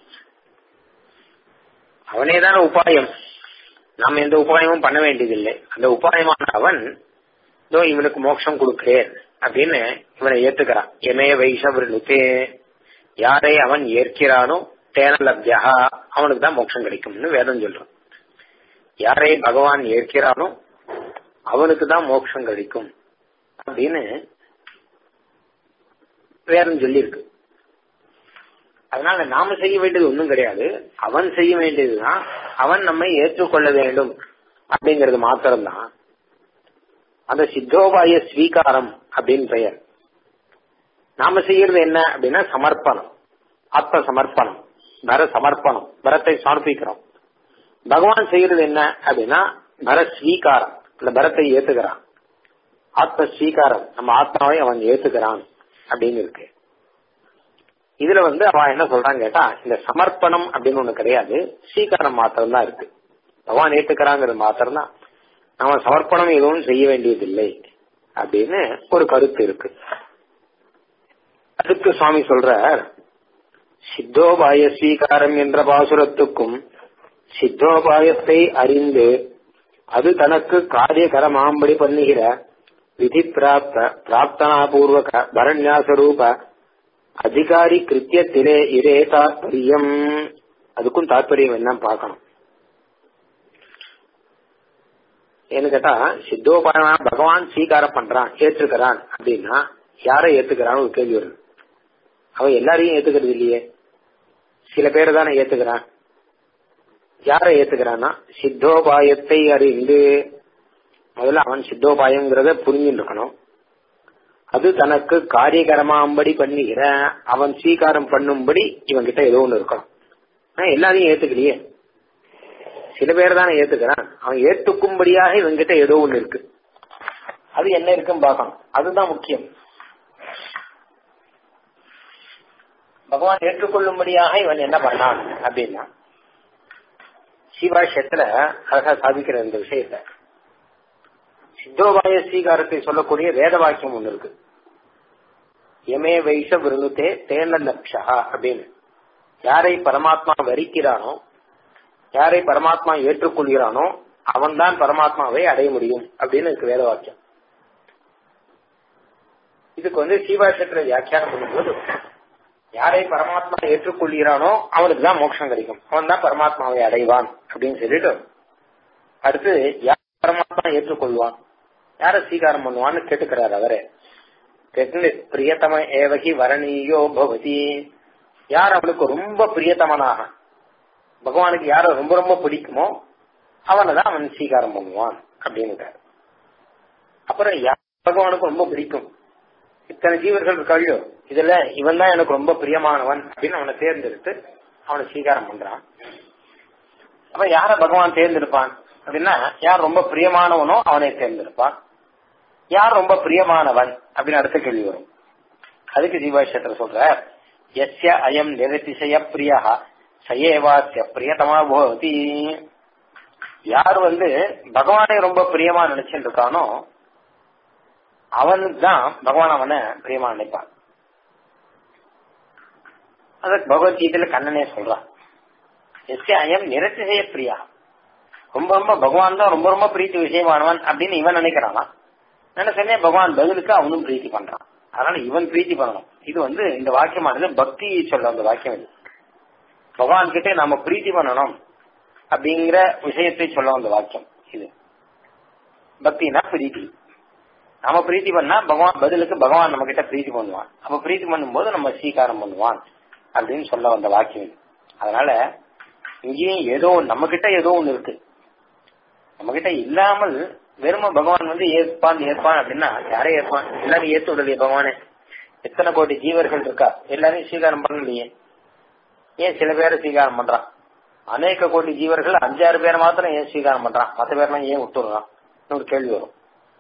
அவனேதான உபாயம் நாம் எந்த உபாயமும் பண்ண வேண்டியதில்லை அந்த உபாயமான அவன் இதோ இவனுக்கு மோட்சம் கொடுக்கிறேன் அப்படின்னு இவனை ஏத்துக்கிறான் எமே வைஷவருத்தே யாரை அவன் ஏற்கிறானோ தேனலப்யா அவனுக்கு தான் மோட்சம் கிடைக்கும்னு வேதம் சொல்றான் யாரை பகவான் ஏற்கிறானோ அவனுக்கு தான் மோட்சம் கிடைக்கும் அப்படின்னு வேதம் சொல்லியிருக்கு அதனால நாம செய்ய வேண்டியது ஒன்றும் கிடையாது அவன் செய்ய வேண்டியதுதான் அவன் நம்மை ஏற்றுக்கொள்ள வேண்டும் அப்படிங்கிறது மாத்திரம்தான் அந்த சித்தோபாய ஸ்வீகாரம் அப்படின்னு பெயர் நாம செய்யறது என்ன அப்படின்னா சமர்ப்பணம் ஆத்ம சமர்ப்பணம் பர சமர்ப்பணம் பரத்தை சமர்ப்பிக்கிறோம் பகவான் செய்யறது என்ன அப்படின்னா பர ஸ்வீகாரம் அந்த பரத்தை ஏத்துக்கிறான் ஆத்ம ஸ்வீகாரம் நம்ம ஆத்மாவை அவன் ஏத்துக்கிறான் அப்படின்னு இருக்கு இதுல வந்து அவன் என்ன சொல்றான்னு கேட்டா இந்த சமர்ப்பணம் அப்படின்னு ஒண்ணு கிடையாது ஸ்வீகாரம் மாத்திரம் தான் இருக்கு பகவான் ஏத்துக்கிறாங்கிறது மாத்திரம் தான் நம்ம சமர்ப்பணம் எதுவும் செய்ய வேண்டியதில்லை அப்படின்னு ஒரு கருத்து இருக்கு அதுக்கு சுவாமி சொல்ற சித்தோபாய ஸ்வீகாரம் என்ற பாசுரத்துக்கும் சித்தோபாயத்தை அறிந்து அது தனக்கு காரியகரமாம்படி பண்ணுகிற விதி பிராப்த பிராப்தனாபூர்வக பரண்யாசரூப அதிகாரி கிருத்தியத்திலே இரே தாற்பயம் அதுக்கும் தாற்பயம் என்ன பார்க்கணும் ஏன்னு கேட்டா சித்தோபாயனா பகவான் ஸ்வீகாரம் பண்றான் ஏற்றுக்கிறான் அப்படின்னா யாரை ஏத்துக்கிறான்னு ஒரு கேள்வி வருது அவன் எல்லாரையும் ஏத்துக்கிறது இல்லையே சில பேரை தானே ஏத்துக்கிறான் யாரை ஏத்துக்கிறான்னா சித்தோபாயத்தை அறிந்து முதல்ல அவன் சித்தோபாயங்கிறத புரிஞ்சுட்டு இருக்கணும் அது தனக்கு காரியகரமாம்படி பண்ணுகிற அவன் ஸ்வீகாரம் பண்ணும்படி இவன் கிட்ட ஏதோ ஒண்ணு இருக்கணும் ஆனா எல்லாரையும் ஏத்துக்கலையே சில பேர் தானே ஏத்துக்கிறான் அவன் ஏத்துக்கும்படியாக இவங்கிட்ட ஏதோ ஒண்ணு இருக்கு அது என்ன இருக்குன்னு பார்க்கணும் அதுதான் முக்கியம் பகவான் ஏற்றுக்கொள்ளும்படியாக இவன் என்ன பண்ணான் அப்படின்னா சிவாஷத்துல அழகா சாதிக்கிற இந்த விஷயத்த சித்தோபாய ஸ்வீகாரத்தை சொல்லக்கூடிய வேத வாக்கியம் ஒண்ணு இருக்கு எமே வைஷ விருணுத்தே தேன லட்சா அப்படின்னு யாரை பரமாத்மா வரிக்கிறானோ யாரை பரமாத்மா ஏற்றுக்கொள்கிறானோ அவன்தான் பரமாத்மாவை அடைய முடியும் அப்படின்னு இருக்கு வேத வாக்கியம் இதுக்கு வந்து சீவாசத்துல வியாக்கியானம் பண்ணும்போது யாரை பரமாத்மா ஏற்றுக்கொள்கிறானோ அவனுக்கு தான் மோட்சம் கிடைக்கும் அவன் தான் பரமாத்மாவை அடைவான் அப்படின்னு சொல்லிட்டு அடுத்து யார் பரமாத்மா ஏற்றுக்கொள்வான் யார சீகாரம் பண்ணுவான்னு கேட்டுக்கிறார் அவரே கேட்டு பிரியத்தம ஏவகி வரணீயோ பவதி யார் அவனுக்கு ரொம்ப பிரியத்தமனாக பகவானுக்கு யார ரொம்ப ரொம்ப பிடிக்குமோ அவனை தான் அவன் சீகாரம் பண்ணுவான் அப்படின்னு அப்புறம் யார் பகவானுக்கு ரொம்ப பிடிக்கும் இத்தனை ஜீவர்கள் இருக்காளோ இதுல இவன் தான் எனக்கு ரொம்ப பிரியமானவன் அப்படின்னு அவனை தேர்ந்தெடுத்து அவனை சீகாரம் பண்றான் அப்ப யார பகவான் தேர்ந்தெடுப்பான் அப்படின்னா யார் ரொம்ப பிரியமானவனோ அவனை தேர்ந்தெடுப்பான் யார் ரொம்ப பிரியமானவன் அப்படின்னு அடுத்த கேள்வி வரும் அதுக்கு ஜீவாஷத்துல சொல்ற எஸ்ய அயம் நிரதிசய பிரியா சயேவாசிய பிரியதமா போதி யார் வந்து பகவானை ரொம்ப பிரியமா நினைச்சுட்டு இருக்கானோ அவனுக்கு தான் பகவான் அவனை பிரியமா நினைப்பான் அதற்கு பகவத்கீதையில கண்ணனே சொல்றான் எஸ்ய அயம் நிரதிசய பிரியா ரொம்ப ரொம்ப பகவான் தான் ரொம்ப ரொம்ப பிரீத்தி விஷயமானவன் அப்படின்னு இவன் நினைக்கிறானா நினைச்சனே பகவான் பதிலுக்கு அவனும் பிரீத்தி பண்றான் அதனால இவன் பிரீத்தி பண்ணணும் இது வந்து இந்த வாக்கியமானது பக்தி சொல்ல அந்த வாக்கியம் இது பகவான் கிட்ட நாம பிரீத்தி பண்ணணும் அப்படிங்கிற விஷயத்தை சொல்ல வந்த வாக்கியம் இது பக்தினா பிரீத்தி நாம பிரீத்தி பண்ணா பகவான் பதிலுக்கு பகவான் நம்ம கிட்ட பிரீத்தி பண்ணுவான் அப்ப பிரீத்தி பண்ணும்போது நம்ம சீகாரம் பண்ணுவான் அப்படின்னு சொல்ல வந்த வாக்கியம் இது அதனால இங்கேயும் ஏதோ நம்ம கிட்ட ஏதோ ஒண்ணு இருக்கு நம்ம கிட்ட இல்லாமல் வெறும பகவான் வந்து ஏற்பான் ஏற்பான் அப்படின்னா யாரே ஏற்பான் எல்லாரும் ஏத்து விடலையே பகவானே எத்தனை கோடி ஜீவர்கள் இருக்கா எல்லாரையும் ஸ்வீகாரம் பண்ணலையே ஏன் சில பேரை ஸ்வீகாரம் பண்றான் அநேக கோடி ஜீவர்கள் அஞ்சாறு பேர் மாத்திரம் ஏன் ஸ்வீகாரம் பண்றான் மற்ற பேர்லாம் ஏன் விட்டுடுறான் ஒரு கேள்வி வரும்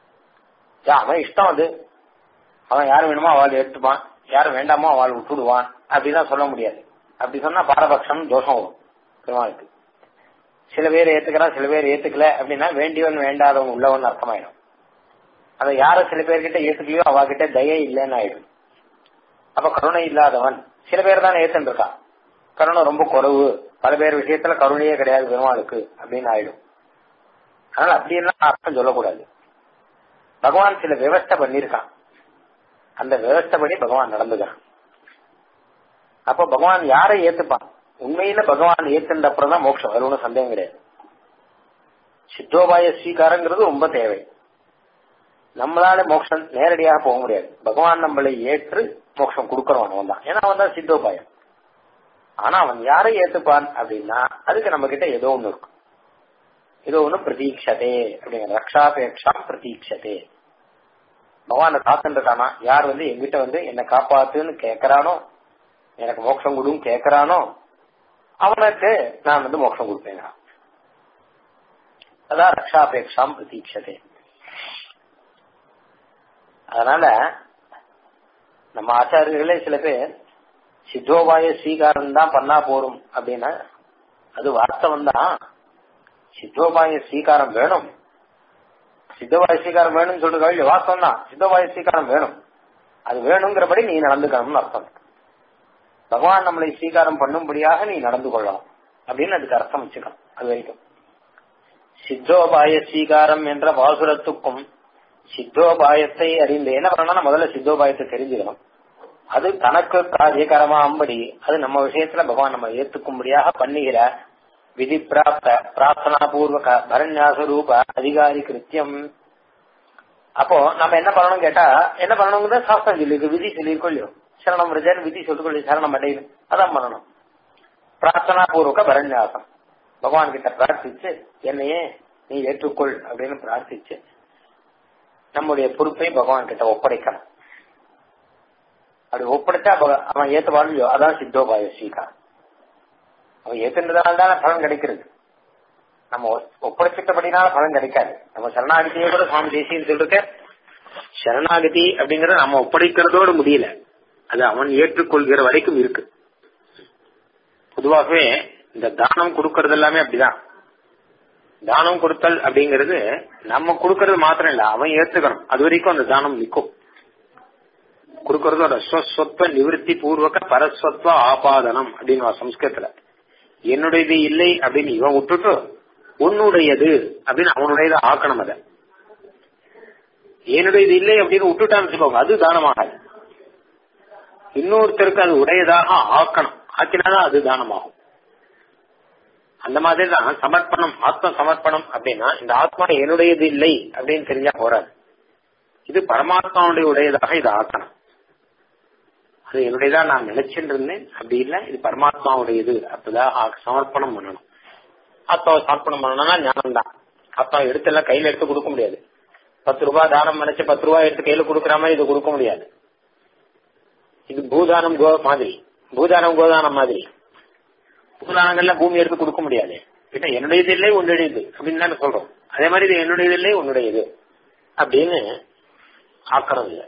அவன் இஷ்டம் அது அவன் யார் வேணுமோ அவள் எடுத்துப்பான் யார் வேண்டாமோ அவள் விட்டுடுவான் அப்படிதான் சொல்ல முடியாது அப்படி சொன்னா பாரபட்சம் தோஷம் வரும் பெருமாளுக்கு சில பேர் ஏத்துக்கிறான் சில பேர் ஏத்துக்கல அப்படின்னா வேண்டியவன் வேண்டாதவன் உள்ளவன் அர்த்தமாயிடும் அதை யார சில பேர்கிட்ட ஏத்துக்கலையோ அவகிட்ட தயை இல்லைன்னு ஆயிடும் அப்ப கருணை இல்லாதவன் சில பேர் தான் ஏத்துன்னு இருக்கான் கருணை ரொம்ப குறைவு பல பேர் விஷயத்துல கருணையே கிடையாது பெருமாளுக்கு அப்படின்னு ஆயிடும் அதனால அப்படி எல்லாம் அர்த்தம் சொல்லக்கூடாது பகவான் சில விவஸ்தை பண்ணிருக்கான் அந்த விவஸ்தைப்படி பகவான் நடந்துக்கிறான் அப்ப பகவான் யாரை ஏத்துப்பான் உண்மையில பகவான் ஏத்துன்ற அப்புறம் தான் மோட்சம் அது ஒன்றும் சந்தேகம் கிடையாது சித்தோபாய ஸ்வீகாரங்கிறது ரொம்ப தேவை நம்மளால மோட்சம் நேரடியாக போக முடியாது பகவான் நம்மளை ஏற்று மோட்சம் கொடுக்கறவன் அவன் தான் ஏன்னா அவன் தான் சித்தோபாயம் ஆனா அவன் யாரை ஏத்துப்பான் அப்படின்னா அதுக்கு நம்ம கிட்ட ஏதோ ஒண்ணு இருக்கும் ஏதோ ஒண்ணு பிரதீட்சதே அப்படிங்கிற ரக்ஷாபேட்சா பிரதீட்சதே பகவான காத்துருக்கானா யார் வந்து எங்கிட்ட வந்து என்ன காப்பாத்துன்னு கேக்குறானோ எனக்கு மோட்சம் கொடுன்னு கேக்குறானோ அவனுக்கு நான் வந்து மோட்சம் கொடுப்பேன் அதான் ரக்ஷாபேட்சாம் பிரதீட்சதே அதனால நம்ம ஆச்சாரியர்களே சில பேர் சித்தோபாய ஸ்வீகாரம் தான் பண்ணா போரும் அப்படின்னா அது வாஸ்தவம் தான் சித்தோபாய ஸ்வீகாரம் வேணும் சித்தோபாய ஸ்வீகாரம் வேணும்னு சொல்றது வாஸ்தவம் தான் சித்தோபாய ஸ்வீகாரம் வேணும் அது வேணுங்கிறபடி நீ நடந்துக்கணும்னு அர்த்தம் பகவான் நம்மளை ஸ்வீகாரம் பண்ணும்படியாக நீ நடந்து கொள்ளலாம் அப்படின்னு அதுக்கு அர்த்தம் வச்சுக்கலாம் அது வரைக்கும் சித்தோபாய ஸ்வீகாரம் என்ற பாசுரத்துக்கும் சித்தோபாயத்தை அறிந்து என்ன பண்ணணும்னா முதல்ல சித்தோபாயத்தை தெரிஞ்சுக்கணும் அது தனக்கு காரியகரமா அம்படி அது நம்ம விஷயத்துல பகவான் நம்ம ஏத்துக்கும்படியாக பண்ணுகிற விதி பிராப்த பிரார்த்தனா பூர்வக பரண்யாச ரூப அதிகாரி கிருத்தியம் அப்போ நம்ம என்ன பண்ணணும் கேட்டா என்ன பண்ணணுங்கிறத சாஸ்திரம் சொல்லியிருக்கு விதி சொல்லியிருக்கோம் இல்லையோ சரணம் விரஜன் விதி சொல்லிக்கொள்ளி சரணம் அடையுது அதான் பண்ணணும் பிரார்த்தனா பூர்வக பரண்யாசம் பகவான் கிட்ட பிரார்த்திச்சு என்னையே நீ ஏற்றுக்கொள் அப்படின்னு பிரார்த்திச்சு நம்முடைய பொறுப்பை பகவான் கிட்ட ஒப்படைக்கணும் அப்படி ஒப்படைச்சா அவன் ஏத்துவான் அதான் சித்தோபாய ஸ்ரீகா அவன் ஏத்துன்றதுனால தானே பலன் கிடைக்கிறது நம்ம ஒப்படைச்சிட்டபடினால பலன் கிடைக்காது நம்ம சரணாகதியை கூட சுவாமி தேசியம் சொல்லிருக்க சரணாகதி அப்படிங்கறது நம்ம ஒப்படைக்கிறதோடு முடியல அது அவன் ஏற்றுக்கொள்கிற வரைக்கும் இருக்கு பொதுவாகவே இந்த தானம் கொடுக்கறது எல்லாமே அப்படிதான் தானம் கொடுத்தல் அப்படிங்கிறது நம்ம கொடுக்கறது மாத்திரம் இல்ல அவன் ஏத்துக்கணும் அது வரைக்கும் அந்த தானம் நிற்கும் கொடுக்கறதோட ஸ்வஸ்வத்வ நிவிருத்தி பூர்வக பரஸ்வத்வ ஆபாதனம் அப்படின்னு சம்ஸ்கிருத்துல என்னுடையது இல்லை அப்படின்னு இவன் விட்டுட்டு உன்னுடையது அப்படின்னு அவனுடையதை ஆக்கணும் அதை என்னுடையது இல்லை அப்படின்னு விட்டுட்டான்னு வச்சுக்கோங்க அது தானமாகாது இன்னொருத்தருக்கு அது உடையதாக ஆக்கணும் ஆக்கினாதான் அது தானமாகும் அந்த மாதிரி தான் சமர்ப்பணம் ஆத்ம சமர்ப்பணம் அப்படின்னா இந்த ஆத்மா என்னுடையது இல்லை அப்படின்னு தெரிஞ்சா போறாது இது பரமாத்மாவுடைய உடையதாக இதை ஆக்கணும் அது என்னுடையதா நான் நினைச்சுட்டு இருந்தேன் அப்படி இல்லை இது பரமாத்மாவுடையது அப்படிதான் சமர்ப்பணம் பண்ணணும் ஆத்மாவை சமர்ப்பணம் பண்ணணும்னா ஞானம் தான் ஆத்மா எடுத்து எல்லாம் கையில எடுத்து கொடுக்க முடியாது பத்து ரூபாய் தானம் நினைச்சு பத்து ரூபாய் எடுத்து கையில கொடுக்குற மாதிரி இது கொடுக்க முடியாது இது பூதானம் கோ மாதிரி பூதானம் கோதானம் மாதிரி பூதானங்கள்ல பூமி எடுத்து கொடுக்க முடியாது பின்ன என்னுடையது இல்லை உன்னுடையது அப்படின்னு தானே சொல்றோம் அதே மாதிரி இது என்னுடையது இல்லை உன்னுடையது அப்படின்னு ஆக்கணும் இல்லை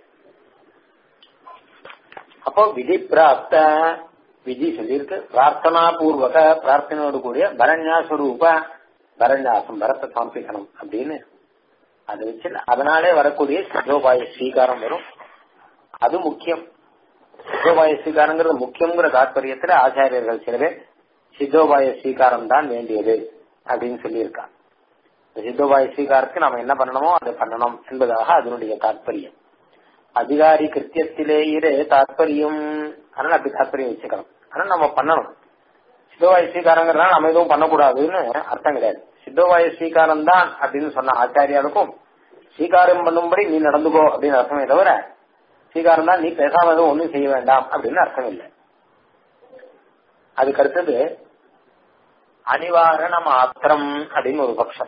அப்போ விதி பிராப்த விதி சொல்லியிருக்கு பிரார்த்தனா பூர்வக பிரார்த்தனையோடு கூடிய பரண்யாஸ்வரூப பரண்யாசம் பரத்தை சமர்ப்பிக்கணும் அப்படின்னு அதை வச்சு அதனாலே வரக்கூடிய சித்தோபாய ஸ்வீகாரம் வரும் அது முக்கியம் சித்தோபாய ஸ்வீகாரங்கிறது முக்கியங்கிற தாற்பயத்துல ஆச்சாரியர்கள் சில பேர் சித்தோபாய ஸ்வீகாரம் தான் வேண்டியது அப்படின்னு சொல்லியிருக்காங்க இந்த சித்தோபாய ஸ்வீகாரத்துக்கு நாம என்ன பண்ணணுமோ அதை பண்ணணும் என்பதாக அதனுடைய தாற்பயம் அதிகாரி கிருத்தியத்திலேயே தாற்பயம் அதனால அப்படி தாற்பயம் வச்சுக்கணும் ஆனா நம்ம பண்ணணும் சித்தோபாய ஸ்வீகாரங்கிறதுனால நம்ம எதுவும் பண்ணக்கூடாதுன்னு அர்த்தம் கிடையாது சித்தோபாய ஸ்வீகாரம் தான் அப்படின்னு சொன்ன ஆச்சாரியாருக்கும் ஸ்வீகாரம் பண்ணும்படி நீ நடந்துக்கோ அப்படின்னு அர்த்தமே தவிர ஸ்வீகாரம் தான் நீ பேசாம எதுவும் ஒண்ணும் செய்ய வேண்டாம் அப்படின்னு அர்த்தம் இல்லை அதுக்கு அடுத்தது அனிவாரண மாத்திரம் அப்படின்னு ஒரு பட்சம்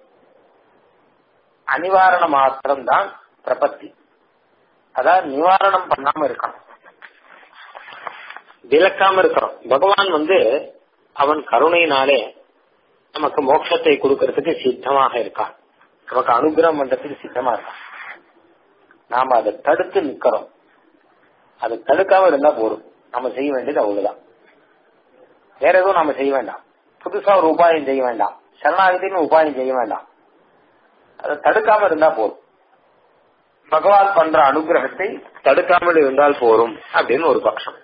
அனிவாரண மாத்திரம் தான் பிரபத்தி அதாவது நிவாரணம் பண்ணாம இருக்கணும் விளக்காம இருக்கிறோம் பகவான் வந்து அவன் கருணையினாலே நமக்கு மோட்சத்தை கொடுக்கறதுக்கு சித்தமாக இருக்கான் நமக்கு அனுகிரகம் பண்றதுக்கு சித்தமா இருக்கான் நாம அதை தடுத்து நிக்கிறோம் அதை தடுக்காம இருந்தா போதும் நம்ம செய்ய வேண்டியது அவ்வளவுதான் வேற எதுவும் நாம செய்ய வேண்டாம் புதுசா ஒரு உபாயம் செய்ய வேண்டாம் சரணாகதின்னு உபாயம் செய்ய வேண்டாம் அதை தடுக்காம இருந்தா போதும் பகவான் பண்ற அனுகிரகத்தை தடுக்காமல் இருந்தால் போரும் அப்படின்னு ஒரு பட்சம்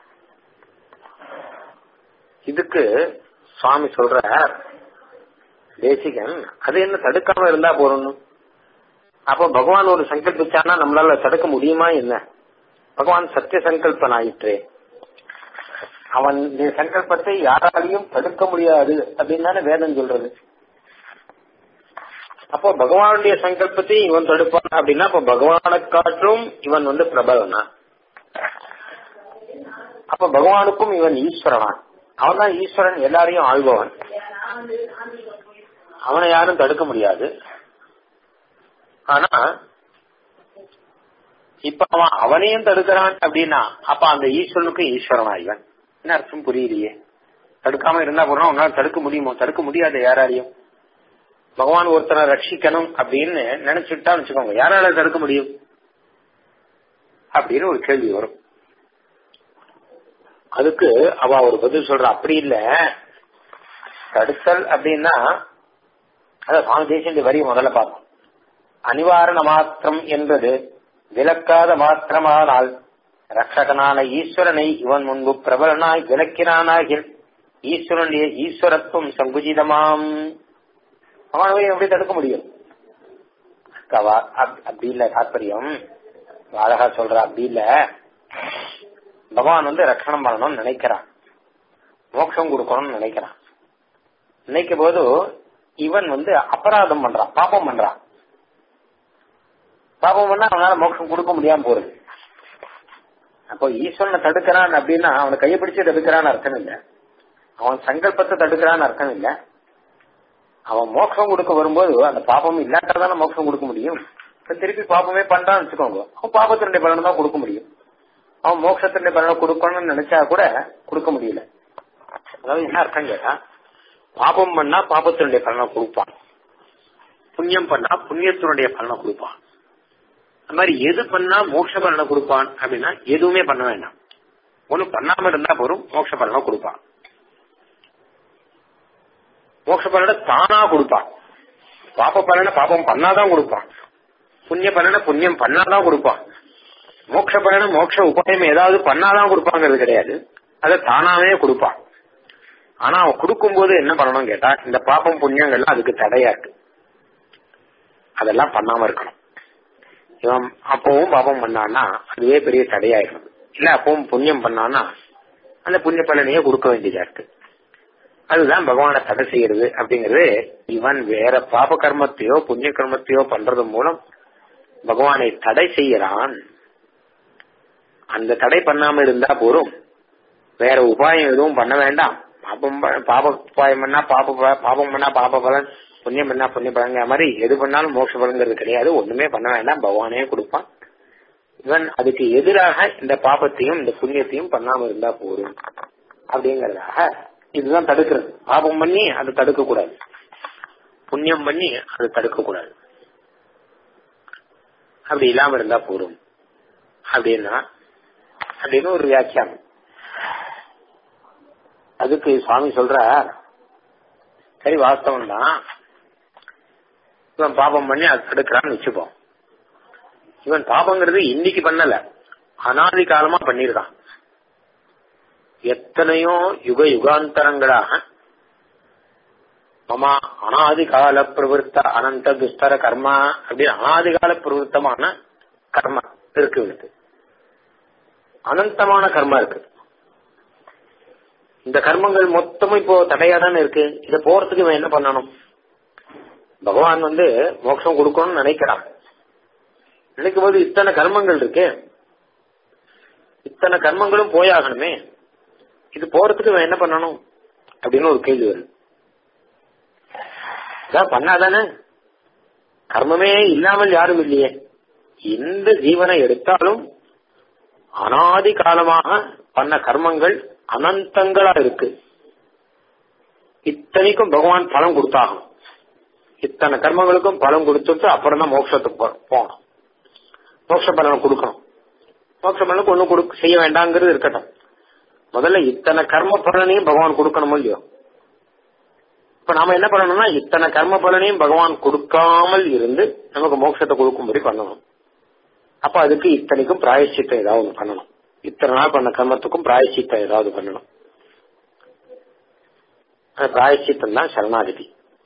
இதுக்கு சுவாமி சொல்ற தேசிகன் அது என்ன தடுக்காம இருந்தா போறோம்னு அப்போ பகவான் ஒரு சங்கல்பிச்சானா நம்மளால தடுக்க முடியுமா என்ன பகவான் சத்திய சங்கல்பன் ஆயிற்றே அவன் சங்கல்பத்தை யாராலையும் தடுக்க முடியாது அப்படின்னு தானே வேதம் சொல்றது அப்போ பகவானுடைய சங்கல்பத்தை இவன் தடுப்பான் அப்படின்னா அப்ப பகவானை காற்றும் இவன் வந்து பிரபலனா அப்ப பகவானுக்கும் இவன் ஈஸ்வரனா அவன் தான் ஈஸ்வரன் எல்லாரையும் ஆள்பவன் அவனை யாரும் தடுக்க முடியாது ஆனா இப்ப அவன் அவனையும் தடுக்கிறான் அப்படின்னா அப்ப அந்த ஈஸ்வரனுக்கும் ஈஸ்வரனா இவன் என்ன அர்த்தம் புரியலையே தடுக்காம இருந்தா போறோம் உன்னால தடுக்க முடியுமோ தடுக்க முடியாது யாராலையும் பகவான் ஒருத்தனை ரட்சிக்கணும் அப்படின்னு நினைச்சுட்டா வச்சுக்கோங்க யாரால தடுக்க முடியும் அப்படின்னு ஒரு கேள்வி வரும் அதுக்கு அவ ஒரு பதில் சொல்ற அப்படி இல்ல தடுத்தல் அப்படின்னா அதான் சுவாமி தேசிய வரி முதல்ல பார்ப்போம் அனிவாரண மாத்திரம் என்பது விலக்காத மாத்திரமானால் ரட்சகனான ஈஸ்வரனை இவன் முன்பு பிரபலனாய் விளக்கினானாகில் ஈஸ்வரனுடைய ஈஸ்வரத்துவம் சங்குஜிதமாம் அவனை எப்படி தடுக்க முடியும் அப்படி இல்ல தாற்பயம் அழகா சொல்ற அப்படி இல்ல பகவான் வந்து ரட்சணம் பண்ணணும்னு நினைக்கிறான் மோட்சம் கொடுக்கணும்னு நினைக்கிறான் நினைக்கும் போது இவன் வந்து அபராதம் பண்றான் பாப்பம் பண்றான் பாப்பம் பண்ணா அவனால மோட்சம் கொடுக்க முடியாம போறது அப்போ ஈஸ்வரனை தடுக்கிறான் அப்படின்னா அவனை கையை பிடிச்சு தடுக்கிறான்னு அர்த்தம் இல்ல அவன் சங்கல்பத்தை தடுக்கிறான்னு அர்த்தம் இல்ல அவன் மோட்சம் கொடுக்க வரும்போது அந்த பாப்பம் இல்லாட்டாதானே மோட்சம் கொடுக்க முடியும் திருப்பி பாப்பமே பண்றான்னு வச்சுக்கோங்க அவன் பாப்பத்தினுடைய பலனை தான் கொடுக்க முடியும் அவன் மோட்சத்தினுடைய பலனை கொடுக்கணும்னு நினைச்சா கூட கொடுக்க முடியல அதாவது என்ன அர்த்தம் கேட்டா பாபம் பண்ணா பாபத்தினுடைய பலனை கொடுப்பான் புண்ணியம் பண்ணா புண்ணியத்தினுடைய பலனை கொடுப்பான் அந்த மாதிரி எது பண்ணா மோட்ச பலனை கொடுப்பான் அப்படின்னா எதுவுமே பண்ண வேண்டாம் ஒண்ணு பண்ணாம இருந்தா போதும் மோட்ச பலனை கொடுப்பான் மோட்ச பலனை தானா கொடுப்பான் பாப்ப பலனை பாப்பம் பண்ணாதான் கொடுப்பான் புண்ணிய பலனை புண்ணியம் பண்ணாதான் கொடுப்பான் மோட்ச பயணம் மோட்ச உபாயம் ஏதாவது பண்ணாதான் கொடுப்பாங்கிறது கிடையாது அதை தானாவே கொடுப்பான் ஆனா அவன் கொடுக்கும்போது என்ன பண்ணணும் கேட்டா இந்த பாப்பம் புண்ணியங்கள்லாம் அதுக்கு தடையா இருக்கு அதெல்லாம் பண்ணாம இருக்கணும் இவன் அப்பவும் பாப்பம் பண்ணான்னா அதுவே பெரிய தடையாயிடும் இல்ல அப்பவும் புண்ணியம் பண்ணான்னா அந்த புண்ணிய பலனையே கொடுக்க வேண்டியதா இருக்கு அதுதான் பகவானை தடை செய்யறது அப்படிங்கறது இவன் வேற பாப கர்மத்தையோ புண்ணிய கர்மத்தையோ பண்றது மூலம் பகவானை தடை செய்யறான் அந்த தடை பண்ணாம இருந்தா போரும் வேற உபாயம் எதுவும் பண்ண வேண்டாம் பாபம் ப- பாப உபாயம் பண்ணா பாப ப- பாபம் பண்ணா பாப பலன் புண்ணியம் பண்ணா புண்ணிய பலங்கிற மாதிரி எது பண்ணாலும் மோட்ச பலங்கிறது கிடையாது ஒண்ணுமே பண்ண வேண்டாம் பகவானே கொடுப்பான் இவன் அதுக்கு எதிராக இந்த பாபத்தையும் இந்த புண்ணியத்தையும் பண்ணாம இருந்தா போதும் அப்படிங்கறதாக இதுதான் தடுக்கிறது பாபம் பண்ணி அதை தடுக்க கூடாது புண்ணியம் பண்ணி அதை தடுக்க கூடாது அப்படி இல்லாம இருந்தா போதும் அப்படின்னா அப்படின்னு ஒரு வியாக்கியானம் அதுக்கு சுவாமி சொல்றார் சரி வாஸ்தவம் தான் இவன் பாபம் பண்ணி அதை தடுக்கிறான்னு வச்சுப்போம் இவன் பாபங்கிறது இன்னைக்கு பண்ணல அனாதி காலமா பண்ணிருக்கான் எத்தனையோ யுக யுகாந்தரங்களாக மமா அனாதி கால பிரவருத்த அனந்த துஸ்தர கர்மா அப்படின்னு அனாதி கால பிரவருத்தமான கர்மா இருக்கு இவனுக்கு அனந்தமான கர்மா இருக்கு இந்த கர்மங்கள் மொத்தமும் இப்போ தடையா தானே இருக்கு இதை போறதுக்கு இவன் என்ன பண்ணணும் பகவான் வந்து மோட்சம் கொடுக்கணும்னு நினைக்கிறான் நினைக்கும் போது இத்தனை கர்மங்கள் இருக்கு இத்தனை கர்மங்களும் போயாகணுமே இது போறதுக்கு இவன் என்ன பண்ணணும் அப்படின்னு ஒரு கேள்வி வருது அதான் பண்ணாதானே கர்மமே இல்லாமல் யாரும் இல்லையே எந்த ஜீவனை எடுத்தாலும் அனாதி காலமாக பண்ண கர்மங்கள் அனந்தங்களா இருக்கு இத்தனைக்கும் பகவான் பலம் கொடுத்தாகும் இத்தனை கர்மங்களுக்கும் பலம் கொடுத்துட்டு அப்புறம் தான் மோட்சத்துக்கு போ- போகணும் மோட்ச பலனை கொடுக்கணும் மோட்ச பலனுக்கு ஒண்ணும் கொடுக்க செய்ய வேண்டாங்கிறது இருக்கட்டும் முதல்ல இத்தனை கர்ம பலனையும் பகவான் கொடுக்கணும் இல்லையோ இப்ப நாம என்ன பண்ணணும்னா இத்தனை கர்ம பலனையும் பகவான் கொடுக்காமல் இருந்து நமக்கு மோட்சத்தை கொடுக்கும்படி பண்ணணும் அப்ப அதுக்கு இத்தனைக்கும் பிராயச்சித்தம் ஏதாவது ஒண்ணு பண்ணணும் இத்தனை நாள் பண்ண கர்மத்துக்கும் பிராயச்சித்தம் ஏதாவது பண்ணணும் அந்த பிராயச்சித்தம் தான் சரணாகதி